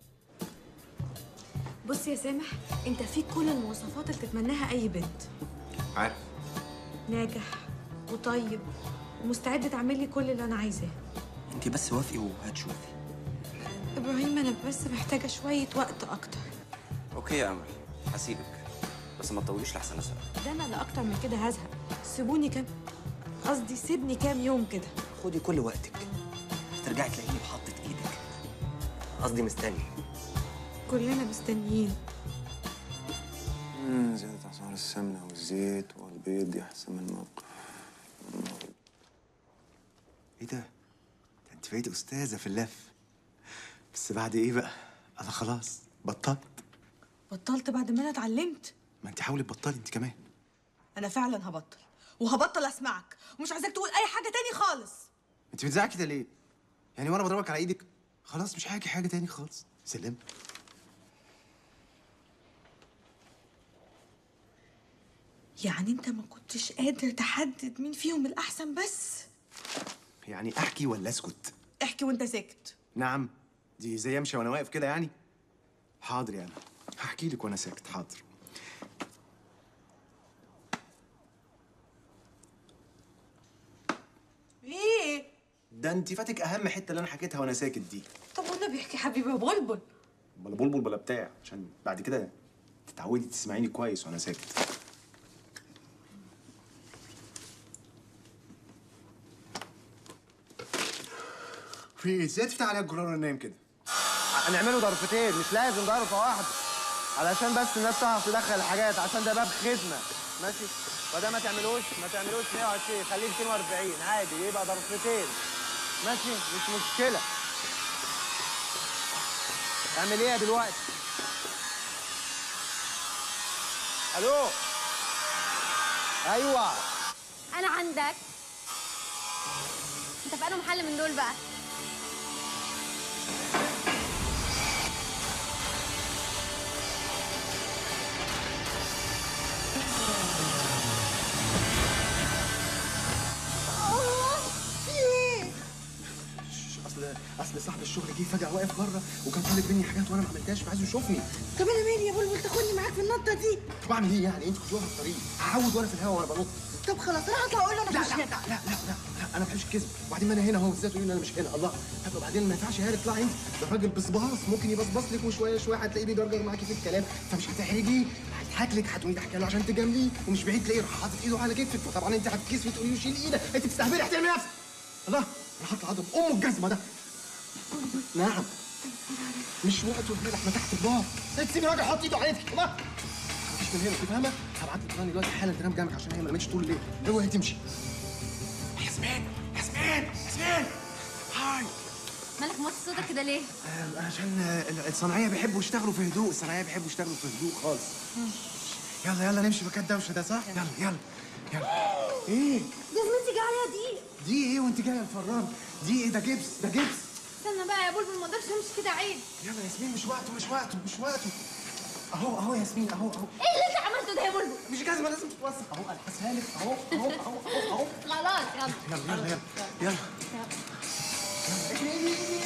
بص يا سامح انت فيك كل المواصفات اللي تتمناها اي بنت عارف ناجح وطيب ومستعد تعمل لي كل اللي انا عايزاه انت بس وافقي وهتشوفي ابراهيم انا بس محتاجه شويه وقت اكتر اوكي يا امل هسيبك بس ما تطوليش لحسن اسال ده انا اللي اكتر من كده هزهق سيبوني كام قصدي سيبني كام يوم كده خدي كل وقتك ترجعي تلاقيني بحطة ايدك قصدي مستني كلنا مستنيين مم، زيادة أسعار السمنة والزيت والبيض يحسم الموقف إيه ده؟ ده أنت بقيت أستاذة في اللف بس بعد إيه بقى؟ أنا خلاص بطلت بطلت بعد ما انا اتعلمت ما أنت حاولي تبطلي أنت كمان انا فعلا هبطل وهبطل اسمعك ومش عايزاك تقول اي حاجه تاني خالص أنت بتزعقي كده ليه؟ يعني وأنا بضربك على إيدك؟ خلاص مش هحكي حاجة تاني خالص سلام يعني انت ما كنتش قادر تحدد مين فيهم الاحسن بس يعني أحكي ولا أسكت؟ احكي وانت ساكت نعم دي زي امشي وانا واقف كده يعني حاضر يا انا هحكي لك وانا ساكت حاضر ايه ده انت فاتك اهم حته اللي انا حكيتها وانا ساكت دي طب وانا بيحكي حبيبي يا بلبل بلا بلبل بلا بتاع عشان بعد كده تتعودي تسمعيني كويس وانا ساكت في ايه ازاي تفتح عليا الجرار وانا نايم كده هنعمله ضرفتين مش لازم ضرفه واحده علشان بس الناس تعرف تدخل الحاجات عشان ده باب خدمه ماشي فده ما تعملوش ما تعملوش 120 خليه 240 عادي يبقى ضرفتين ماشي مش مشكله اعمل ايه دلوقتي الو ايوه انا عندك انت في انه محل من دول بقى اصل اصل صاحب الشغل جه فجاه واقف بره وكان طالب مني حاجات وانا ما عملتهاش فعايزه يشوفني طب انا مالي يا بلبل تاخدني معاك في النطه دي طب اعمل ايه يعني انت كنت واقفه في الطريق هعود وانا في الهوا وانا بنط طب خلاص انا هطلع اقول له انا لا مش لا هنا لا لا لا لا انا ما بحبش الكذب وبعدين ما انا هنا اهو ازاي تقولي ان انا مش هنا الله طب وبعدين ما ينفعش هاني اطلعي انت ده راجل بصباص ممكن يبصبص لك وشويه شويه هتلاقيه بيجرجر معاكي في الكلام فمش هتحرجي هيضحك لك هتقولي تحكي له عشان تجامليه ومش بعيد تلاقيه راح حاطط ايده على كتفك فطبعا انت هتكسفي تقولي له شيل ايدك انت بتستهبلي هتعملي نفسك الله انا هطلع اضرب امه الجزمه ده نعم مش وقته الحين احنا تحت البار سيبي راجل حط ايده على ايدك الله مفيش من هنا انت فاهمه هبعت لك راني دلوقتي حالا تنام جنبك عشان هي ما نامتش طول الليل اوعي تمشي ياسمين ياسمين ياسمين هاي مالك موطي صوتك كده ليه آه، عشان آه، الصناعيه بيحبوا يشتغلوا في هدوء الصناعيه بيحبوا يشتغلوا في هدوء خالص يلا يلا نمشي مكان الدوشه ده صح يلا يلا يلا ايه جزمتي جايه عليها دي دي ايه وانت جايه الفران دي ايه ده جبس ده جبس استنى بقى يا بلبل ما اقدرش امشي كده عيب يلا ياسمين مش وقته مش وقته مش وقته اهو اهو ياسمين اهو اهو ايه اللي انت عملته ده يا بلبل مش جزمه لازم تتوسخ اهو الحسها لك اهو اهو اهو اهو اهو خلاص يلا يلا يلا يلا يلا يلا اجري اجري اجري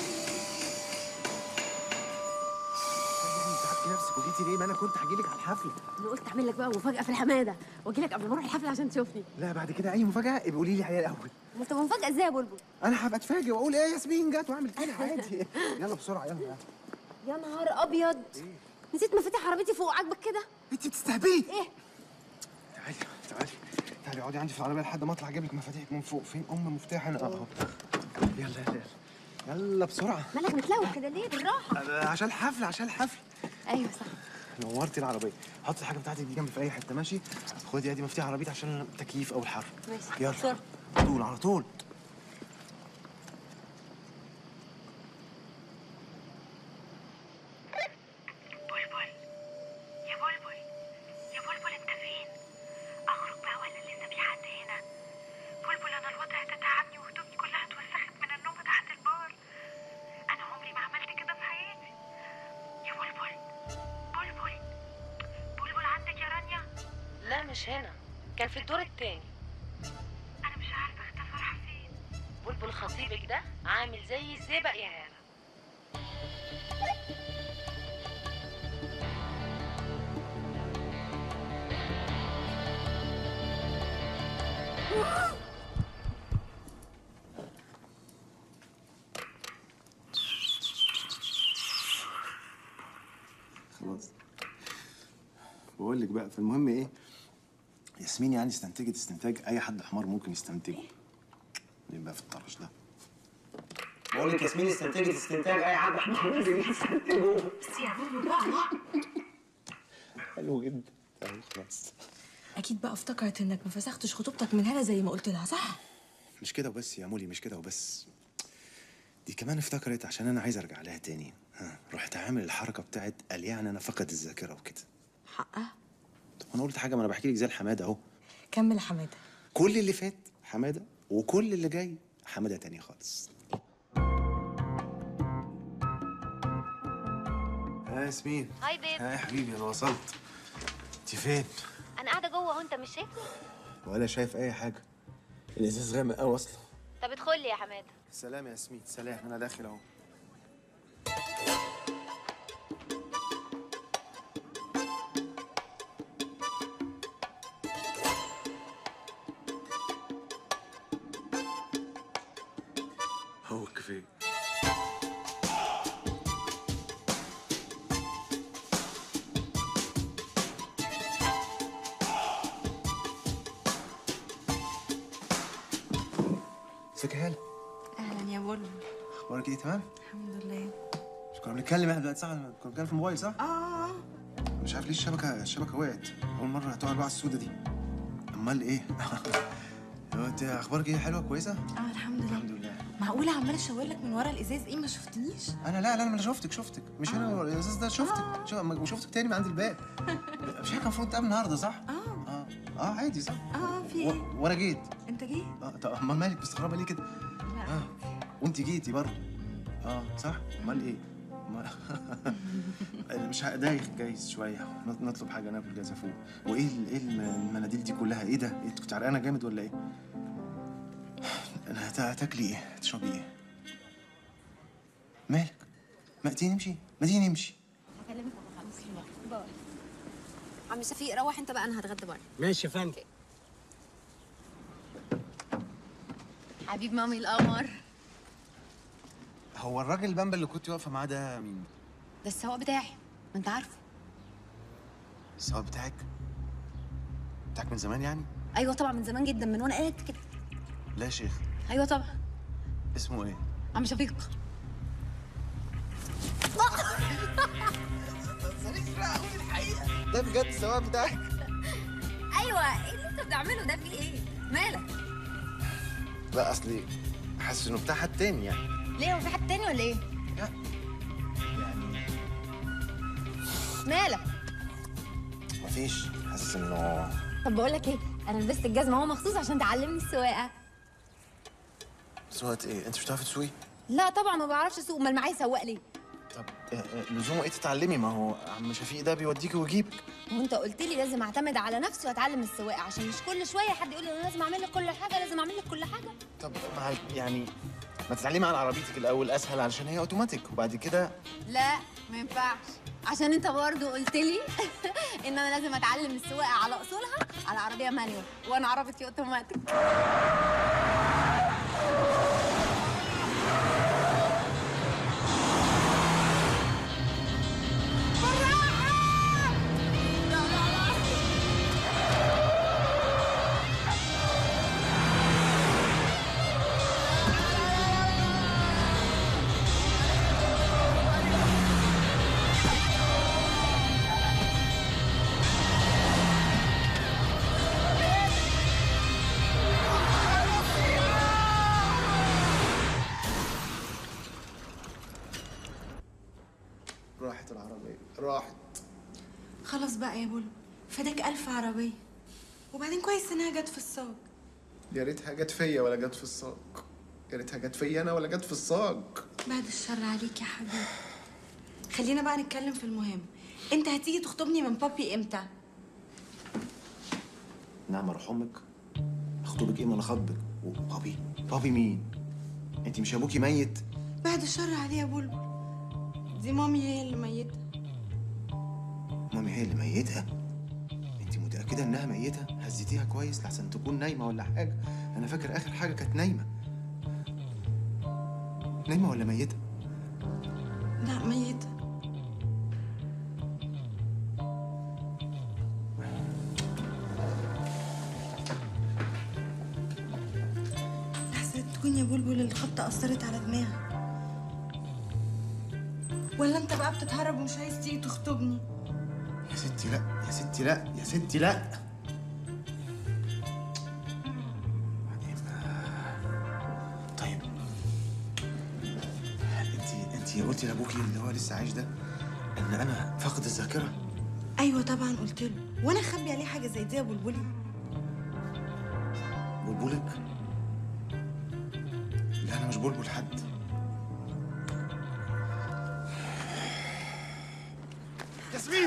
رجعتي ليه ما انا كنت هجيلك على الحفله انا قلت اعمل لك بقى مفاجاه في الحماده واجي لك قبل ما اروح الحفله عشان تشوفني لا بعد كده اي مفاجاه ابقي قولي لي عليها الاول ما انت مفاجاه ازاي يا بلبل انا هبقى اتفاجئ واقول ايه ياسمين جت واعمل كده عادي يلا بسرعه يلا يلا يا نهار ابيض نسيت مفاتيح عربيتي فوق عاجبك كده انت بتستهبلي ايه تعالي تعالي تعالي اقعدي عندي في العربيه لحد ما اطلع اجيب لك مفاتيحك من فوق فين ام مفتاح انا اهو يلا يلا يلا يلا بسرعه مالك متلوث كده ليه بالراحه أنا عشان الحفله عشان الحفله ايوه صح نورتي العربيه حطي الحاجه بتاعتك دي جنبي في اي حته ماشي خدي ادي مفتاح عربيتي عشان التكييف او الحر ماشي يلا بسرعه على طول على طول بلبل يا بلبل يا بلبل انت فين؟ اخرج بقى ولا لسه في حد هنا؟ بلبل انا الوضع ده تعبني وهدومي كلها اتوسخت من النوم تحت البار انا عمري ما عملت كده في حياتي يا بلبل بلبل بلبل عندك يا رانيا؟ لا مش هنا كان في الدور التاني انا مش عارفه اختفى راح فين بلبل خطيبك ده عامل زي الزئبق يا هانة خلاص بقول لك بقى فالمهم ايه ياسمين يعني استنتجت استنتاج اي حد حمار ممكن يستنتجه يبقى في الطرش ده بقول لك ياسمين استنتجت استنتاج اي حد حمار ممكن يستنتجه بس يا بلبل بقى حلو جدا طيب خلاص اكيد بقى افتكرت انك ما فسختش خطوبتك من هنا زي ما قلت لها صح مش كده وبس يا مولي مش كده وبس دي كمان افتكرت عشان انا عايز ارجع لها تاني ها رحت عامل الحركه بتاعت قال يعني انا فقد الذاكره وكده حقها طب انا قلت حاجه ما انا بحكي لك زي الحماده اهو كمل يا حماده كل اللي فات حماده وكل اللي جاي حماده تانية خالص ها ياسمين هاي بيب ها يا حبيبي انا وصلت انت فين انا قاعده جوه اهو انت مش شايفني ولا شايف اي حاجه الازاز غامق قوي اصلا طب ادخل لي يا حماده سلام يا ياسمين سلام انا داخل اهو هو كفايه ازيك يا هاله اهلا يا بلبل اخبارك ايه تمام الحمد لله مش كنا بنتكلم احنا دلوقتي صح كنا بنتكلم في الموبايل صح اه مش عارف ليه الشبكه الشبكه وقعت اول مره هتقع الوقعه السوداء دي امال ايه هو انت اخبارك ايه حلوه كويسه اه الحمد لله الحمد لله معقوله عماله اشاور لك من ورا الازاز ايه ما شفتنيش انا لا لا انا شفتك شفتك مش هنا الازاز ده شفتك شو- أما شفتك تاني من عند الباب مش احنا المفروض نتقابل النهارده صح؟ اه اه اه عادي صح؟ اه في و... ايه وانا جيت انت جيت اه طب امال مالك مستغربه ليه كده؟ لا اه وانت جيتي برضه اه صح؟ امال ايه؟ ما- مش دايخ جايز شويه نط- نطلب حاجه ناكل جايز فوق وايه ال- ايه الم- المناديل دي كلها ايه ده؟ إيه انت كنت عرقانه جامد ولا ايه؟ انا هت- هتاكلي ايه؟ تشربي ايه؟ مالك؟ ما تيجي نمشي؟ ما تيجي نمشي هكلمك ابو خمس باي عم شفيق روح انت بقى انا هتغدى بره ماشي يا فندم حبيب مامي القمر هو الراجل البامبا اللي كنت واقفه معاه ده مين؟ ده السواق بتاعي ما انت عارفه السواق بتاعك؟ بتاعك من زمان يعني؟ ايوه طبعا من زمان جدا من وانا قاعد كده لا يا شيخ ايوه طبعا اسمه ايه؟ عم شفيق ده بجد السواق بتاعك؟ ايوه ايه اللي انت بتعمله ده في ايه مالك لا اصلي حاسس انه بتاع حد تاني يعني ليه هو في حد تاني ولا ايه مالك مفيش حاسس انه طب بقول لك ايه انا لبست الجزمه اهو مخصوص عشان تعلمني السواقه سواقة ايه؟ انت مش بتعرفي تسوقي؟ لا طبعا ما بعرفش اسوق امال معايا سواق ليه طب آه، آه، لزومه ايه تتعلمي؟ ما هو عم شفيق ده بيوديكي ويجيبك وانت قلت لي لازم اعتمد على نفسي واتعلم السواقه عشان مش كل شويه حد يقول لي انا لازم اعمل لك كل حاجه لازم اعمل لك كل حاجه طب مع يعني ما تتعلمي على عربيتك الاول اسهل علشان هي اوتوماتيك وبعد كده لا ما ينفعش عشان انت برضه قلت لي ان انا لازم اتعلم السواقه على اصولها على عربيه مانيوال وانا عربيتي اوتوماتيك راحت العربيه راحت خلاص بقى يا بولو فداك ألف عربية وبعدين كويس إنها جت في الساق يا ريتها جت فيا ولا جت في الساق يا ريتها جت فيا انا ولا جت في الساق بعد الشر عليك يا حبيبي خلينا بقى نتكلم في المهم انت هتيجي تخطبني من بابي امتى نعم اروح امك اخطبك ايه ما انا خطبك بابي بابي مين انت مش ابوكي ميت بعد الشر عليه يا بولو دي مامي هي اللي ميتة مامي هي اللي ميتها انت متاكده انها ميته هزيتيها كويس لحسن تكون نايمه ولا حاجه انا فاكر اخر حاجه كانت نايمه نايمه ولا ميته لا ميتة لحسن تكون يا بلبل الخبطة أثرت على دماغك ولا انت بقى بتتهرب ومش عايز تيجي تخطبني يا ستي لا يا ستي لا يا ستي لا بعدين بقى- طيب انت انت قلتي لابوكي اللي هو لسه عايش ده ان انا فاقد الذاكره ايوه طبعا قلت له وانا اخبي عليه حاجه زي دي يا بلبلي بلبلك لا انا مش بلبل حد ياسمين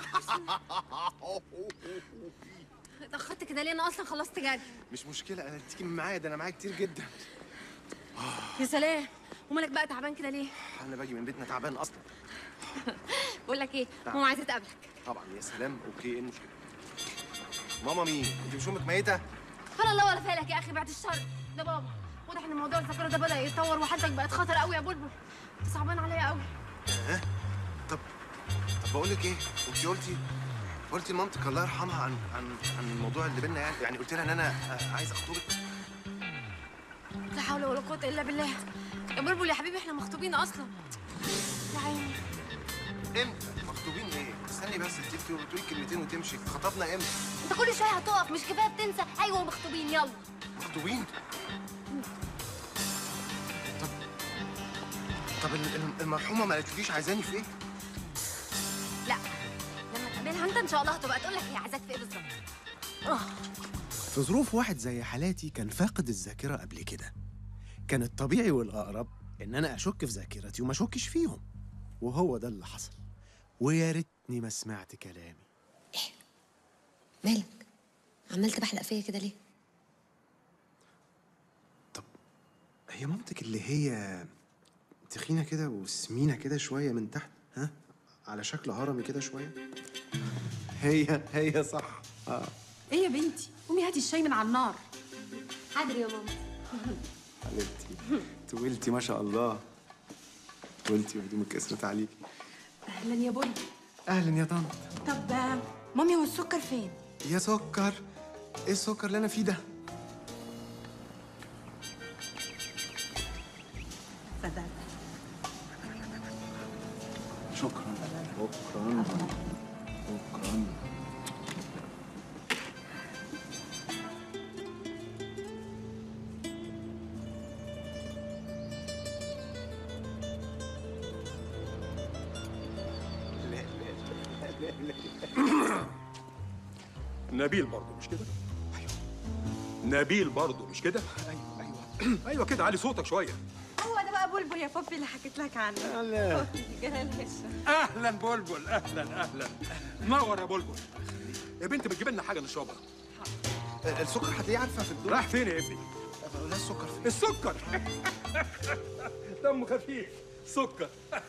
اتأخرت كده ليه انا اصلا خلصت جري مش مشكله انا تيجي معايا ده انا معايا كتير جدا يا سلام ومالك بقى تعبان كده ليه انا باجي من بيتنا تعبان اصلا بقول لك ايه نعم. ماما عايزه تقابلك طبعا يا سلام اوكي ايه المشكله ماما مين انت مش امك ميته فلا الله ولا فالك يا اخي بعد الشر ده بابا واضح ان موضوع الذاكره ده بدا يتطور وحالتك بقت خطر قوي يا بلبل انت صعبان عليا قوي ها طب طب بقول لك ايه انت قلتي قلتي لمامتك الله يرحمها عن عن عن الموضوع اللي بينا يعني يعني قلت لها ان انا آه، عايز اخطبك لا حول ولا قوه الا بالله يا بلبل يا حبيبي احنا مخطوبين اصلا يا عيني امتى مخطوبين ايه استني بس انت بتقولي بتقولي كلمتين وتمشي خطبنا امتى انت كل شويه هتقف مش كفايه بتنسى ايوه مخطوبين يلا مخطوبين طب طب ال- ال- المرحومه ما قالتليش عايزاني في ايه لا لما تقابلها انت ان شاء الله هتبقى تقول لك هي عايزاك في ايه بالظبط في ظروف واحد زي حالاتي كان فاقد الذاكرة قبل كده كان الطبيعي والأقرب إن أنا أشك في ذاكرتي وما أشكش فيهم وهو ده اللي حصل ويا ريتني ما سمعت كلامي مالك عمال تبحلق فيا كده ليه هي مامتك اللي هي تخينة كده وسمينة كده شوية من تحت ها على شكل هرمي كده شوية هي هي صح اه ايه يا بنتي قومي هاتي الشاي من على النار حاضر يا ماما حبيبتي طولتي ما شاء الله طولتي وهدومك كسرت عليكي اهلا يا بني اهلا يا طنط طب آه، مامي هو السكر فين يا سكر ايه السكر اللي انا فيه ده شكرا شكرا شكرا نبيل برضه مش كده؟ نبيل برضه مش كده؟ ايوه ايوه ايوه كده علي صوتك شويه هو ده بقى بلبل يا بابي اللي حكيت لك عنه أهلا. بابي، جلال هشام اهلا بلبل اهلا اهلا نور يا بلبل يا بنت بتجيب لنا حاجه نشربها السكر هتلاقيه عارفه في الدور رايح فين يا ابني؟ لا السكر فين السكر دمه خفيف سكر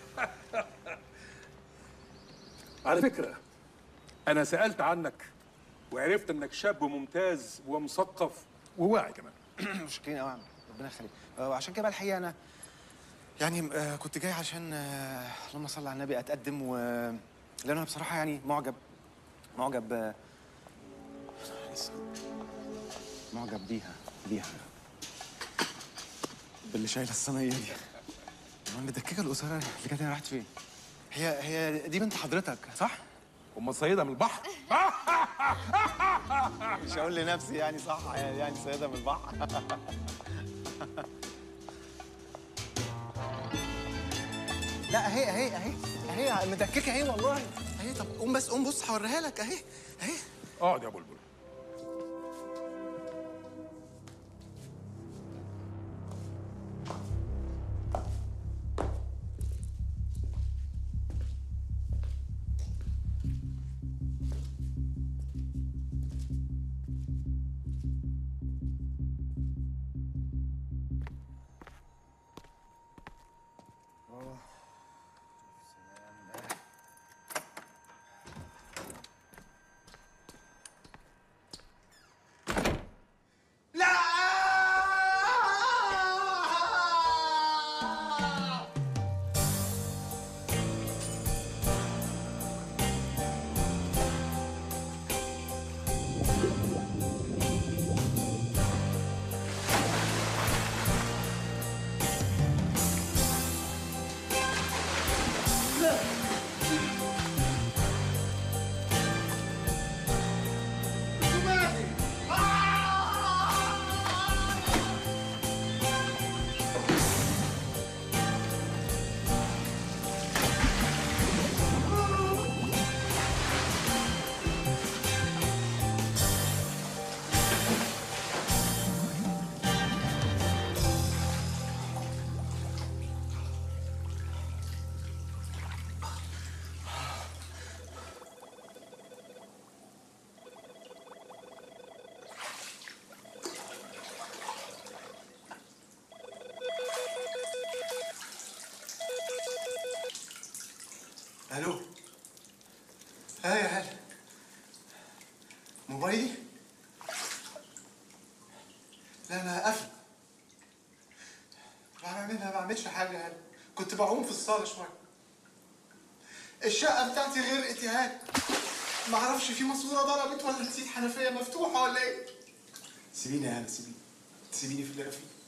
على فكرة أنا سألت عنك وعرفت إنك شاب ممتاز ومثقف وواعي كمان مشكلين قوي يا عم ربنا يخليك آه، وعشان كده بقى الحقيقه انا يعني آه، كنت جاي عشان آه، اللهم صل على النبي اتقدم و لان انا بصراحه يعني معجب معجب آه، معجب بيها بيها باللي شايله الصينيه دي امال المدككه القصيره اللي كانت هنا راحت فين؟ هي هي دي بنت حضرتك صح؟ أم صيدة من البحر مش هقول لنفسي يعني صح يعني سيدة من البحر لا اهي اهي اهي اهي مدككه اهي والله اهي طب قوم بس قوم بص هوريها لك اهي اهي اقعد يا بلبل الو ها يا هلا موبايلي لا انا قافل بعملها ما بعملش حاجه يا هلا كنت بعوم في الصاله شويه الشقه بتاعتي غرقت يا هلا ما اعرفش في ماسوره ضربت ولا نسيت حنفيه مفتوحه ولا ايه سيبيني يا هلا سيبيني سيبيني في اللي أنا فيه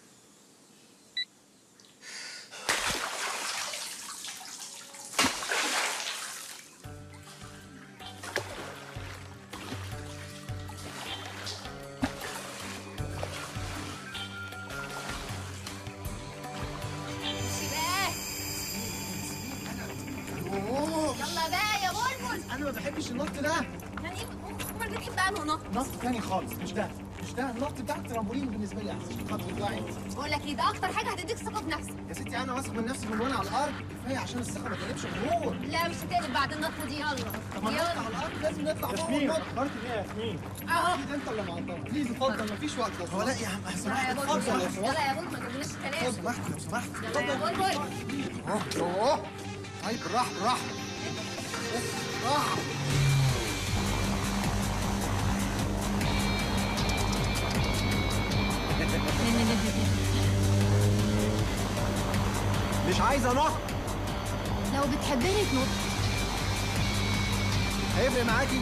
شباب يلا بقى يا بلبل انا ما بحبش النط ده يعني ايه امال بتجيب بقى له نط نط تاني خالص مش ده مش ده النط بتاع الترامبولين بالنسبه لي احسن عشان خاطر يطلع انت بقول لك ايه ده اكتر حاجه هتديك ثقه بنفسك يا ستي انا واثق من نفسي من وانا على الارض كفايه عشان الثقه ما تقلبش غرور لا مش هتقلب بعد النطه دي يلا طب ما نطلع يلا على الارض لازم نطلع فوق ياسمين وننط اخبارك ايه يا ياسمين؟ اهو اكيد انت اللي معطل بليز اتفضل مفيش وقت لو لا يا عم يلا يا بلبل يلا يا بلبل ما تقولناش لو الكلام سمحت لو سمحت يلا يا بلبل اه اه طيب بالراحه بالراحه بالراحه مش عايز انط لو بتحبني تنط هيفرق معاكي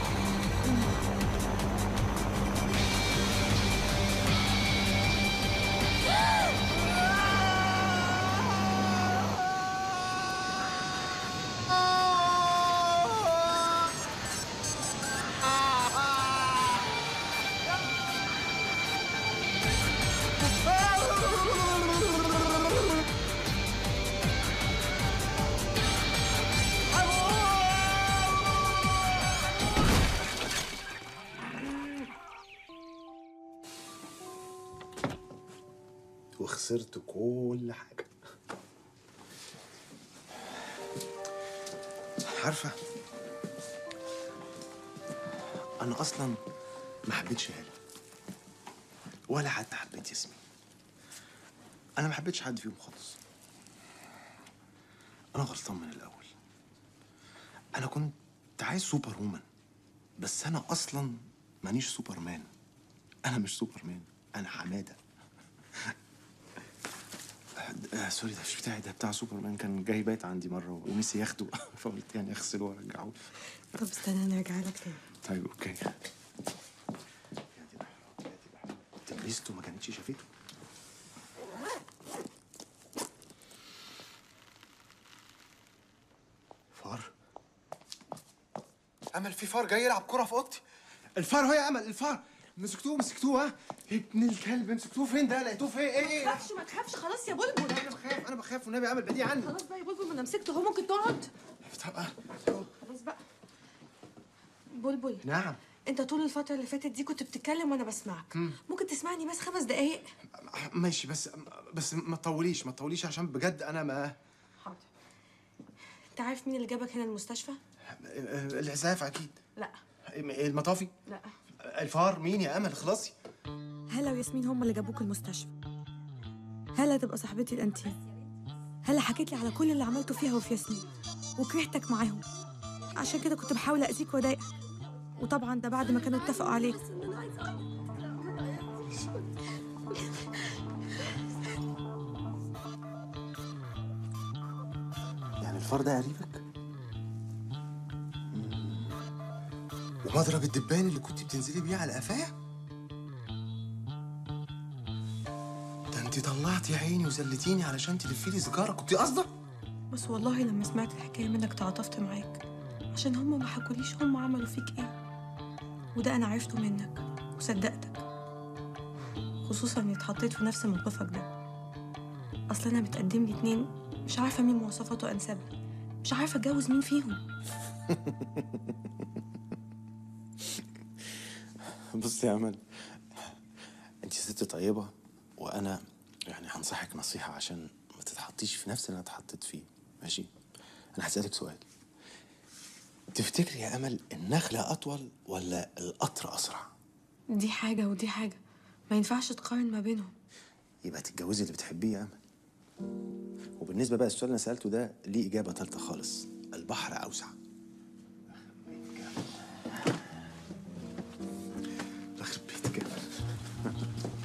وخسرت كل حاجة عارفة أنا أصلا ما حبيتش هالة ولا حتى حبيت ياسمين انا ما حبيتش حد فيهم خالص انا غلطان من الاول انا كنت عايز سوبر وومن بس انا اصلا مانيش سوبرمان انا مش سوبرمان انا حماده آه سوري ده مش بتاعي ده بتاع سوبرمان كان جاي بايت عندي مره ونسي ياخده فقلت يعني اغسله وارجعه طب استنى نرجع لك تاني طيب اوكي تبريزته ما كانتش شافته فار امل في فار جاي يلعب كرة في اوضتي الفار هو يا امل الفار مسكتوه مسكتوه ها ابن الكلب مسكتوه فين ده لقيتوه فين ايه ما ايه تخافش ما تخافش خلاص يا بلبل انا بخاف انا بخاف والنبي يا امل بدي عني خلاص بقى يا بلبل ما انا مسكته هو ممكن تقعد طب آه. خلاص بقى بلبل نعم انت طول الفترة اللي فاتت دي كنت بتتكلم وانا بسمعك مم. ممكن تسمعني بس خمس دقايق ماشي بس بس ما تطوليش ما تطوليش عشان بجد انا ما انت عارف مين اللي جابك هنا المستشفى؟ الاسعاف اكيد لا المطافي لا الفار مين يا امل خلصي هلا وياسمين هم اللي جابوك المستشفى هلا تبقى صاحبتي الانتيم هلا حكيت لي على كل اللي عملته فيها وفي ياسمين وكرهتك معاهم عشان كده كنت بحاول اذيك واضايقك وطبعا ده بعد ما كانوا اتفقوا عليه يعني الفار ده قريبك مم. ومضرب الدبان اللي كنت بتنزلي بيه على قفاه ده انت طلعتي يا عيني وزلتيني علشان تلفي لي سيجاره كنت قصده بس والله لما سمعت الحكايه منك تعاطفت معاك عشان هم ما حكوليش هم عملوا فيك ايه وده انا عرفته منك وصدقتك خصوصا اني اتحطيت في نفس موقفك ده اصل انا بتقدم لي اتنين مش عارفه مين مواصفاته انسب لي مش عارفه اتجوز مين فيهم بصي يا امل انت ست طيبه وانا يعني هنصحك نصيحه عشان ما تتحطيش في نفس اللي انا اتحطيت فيه ماشي انا هسالك سؤال تفتكري يا امل النخله اطول ولا القطر اسرع دي حاجه ودي حاجه ما ينفعش تقارن ما بينهم يبقى تتجوزي اللي بتحبيه يا امل وبالنسبه بقى السؤال اللي انا سالته ده ليه اجابه ثالثه خالص البحر اوسع يخرب بيتك يا أمل.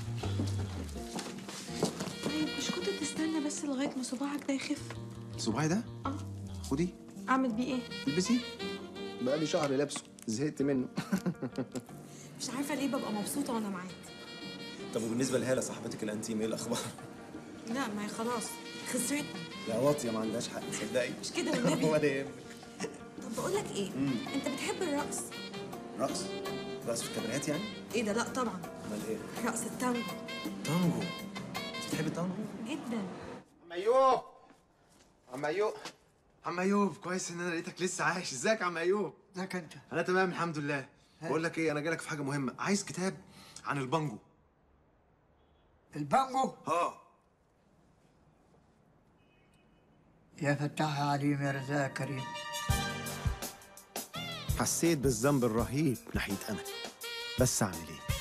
طيب مش كنت تستنى بس لغايه ما صباعك ده يخف صباعي ده اه خدي اعمل بيه ايه البسيه بقى لي شهر لابسه زهقت منه مش عارفه ليه ببقى مبسوطه وانا معاك طب وبالنسبه لهاله صاحبتك الانتيم ايه الاخبار لا ما هي خلاص خسرت لا واطيه ما عندهاش حق تصدقي مش كده والنبي. ولا يهمك طب بقول لك ايه مم. انت بتحب الرقص رقص رقص في الكاميرات يعني ايه ده لا طبعا امال ايه رقص التانجو تانجو انت بتحبي التانجو جدا عم ايوب عم ايوب عم ايوب كويس ان انا لقيتك لسه عايش ازيك يا عم ايوب ازيك انت انا تمام الحمد لله بقول لك ايه انا جايلك في حاجه مهمه عايز كتاب عن البانجو البانجو اه يا فتاح يا عليم يا رزاق يا كريم حسيت بالذنب الرهيب ناحيه امل بس اعمل ايه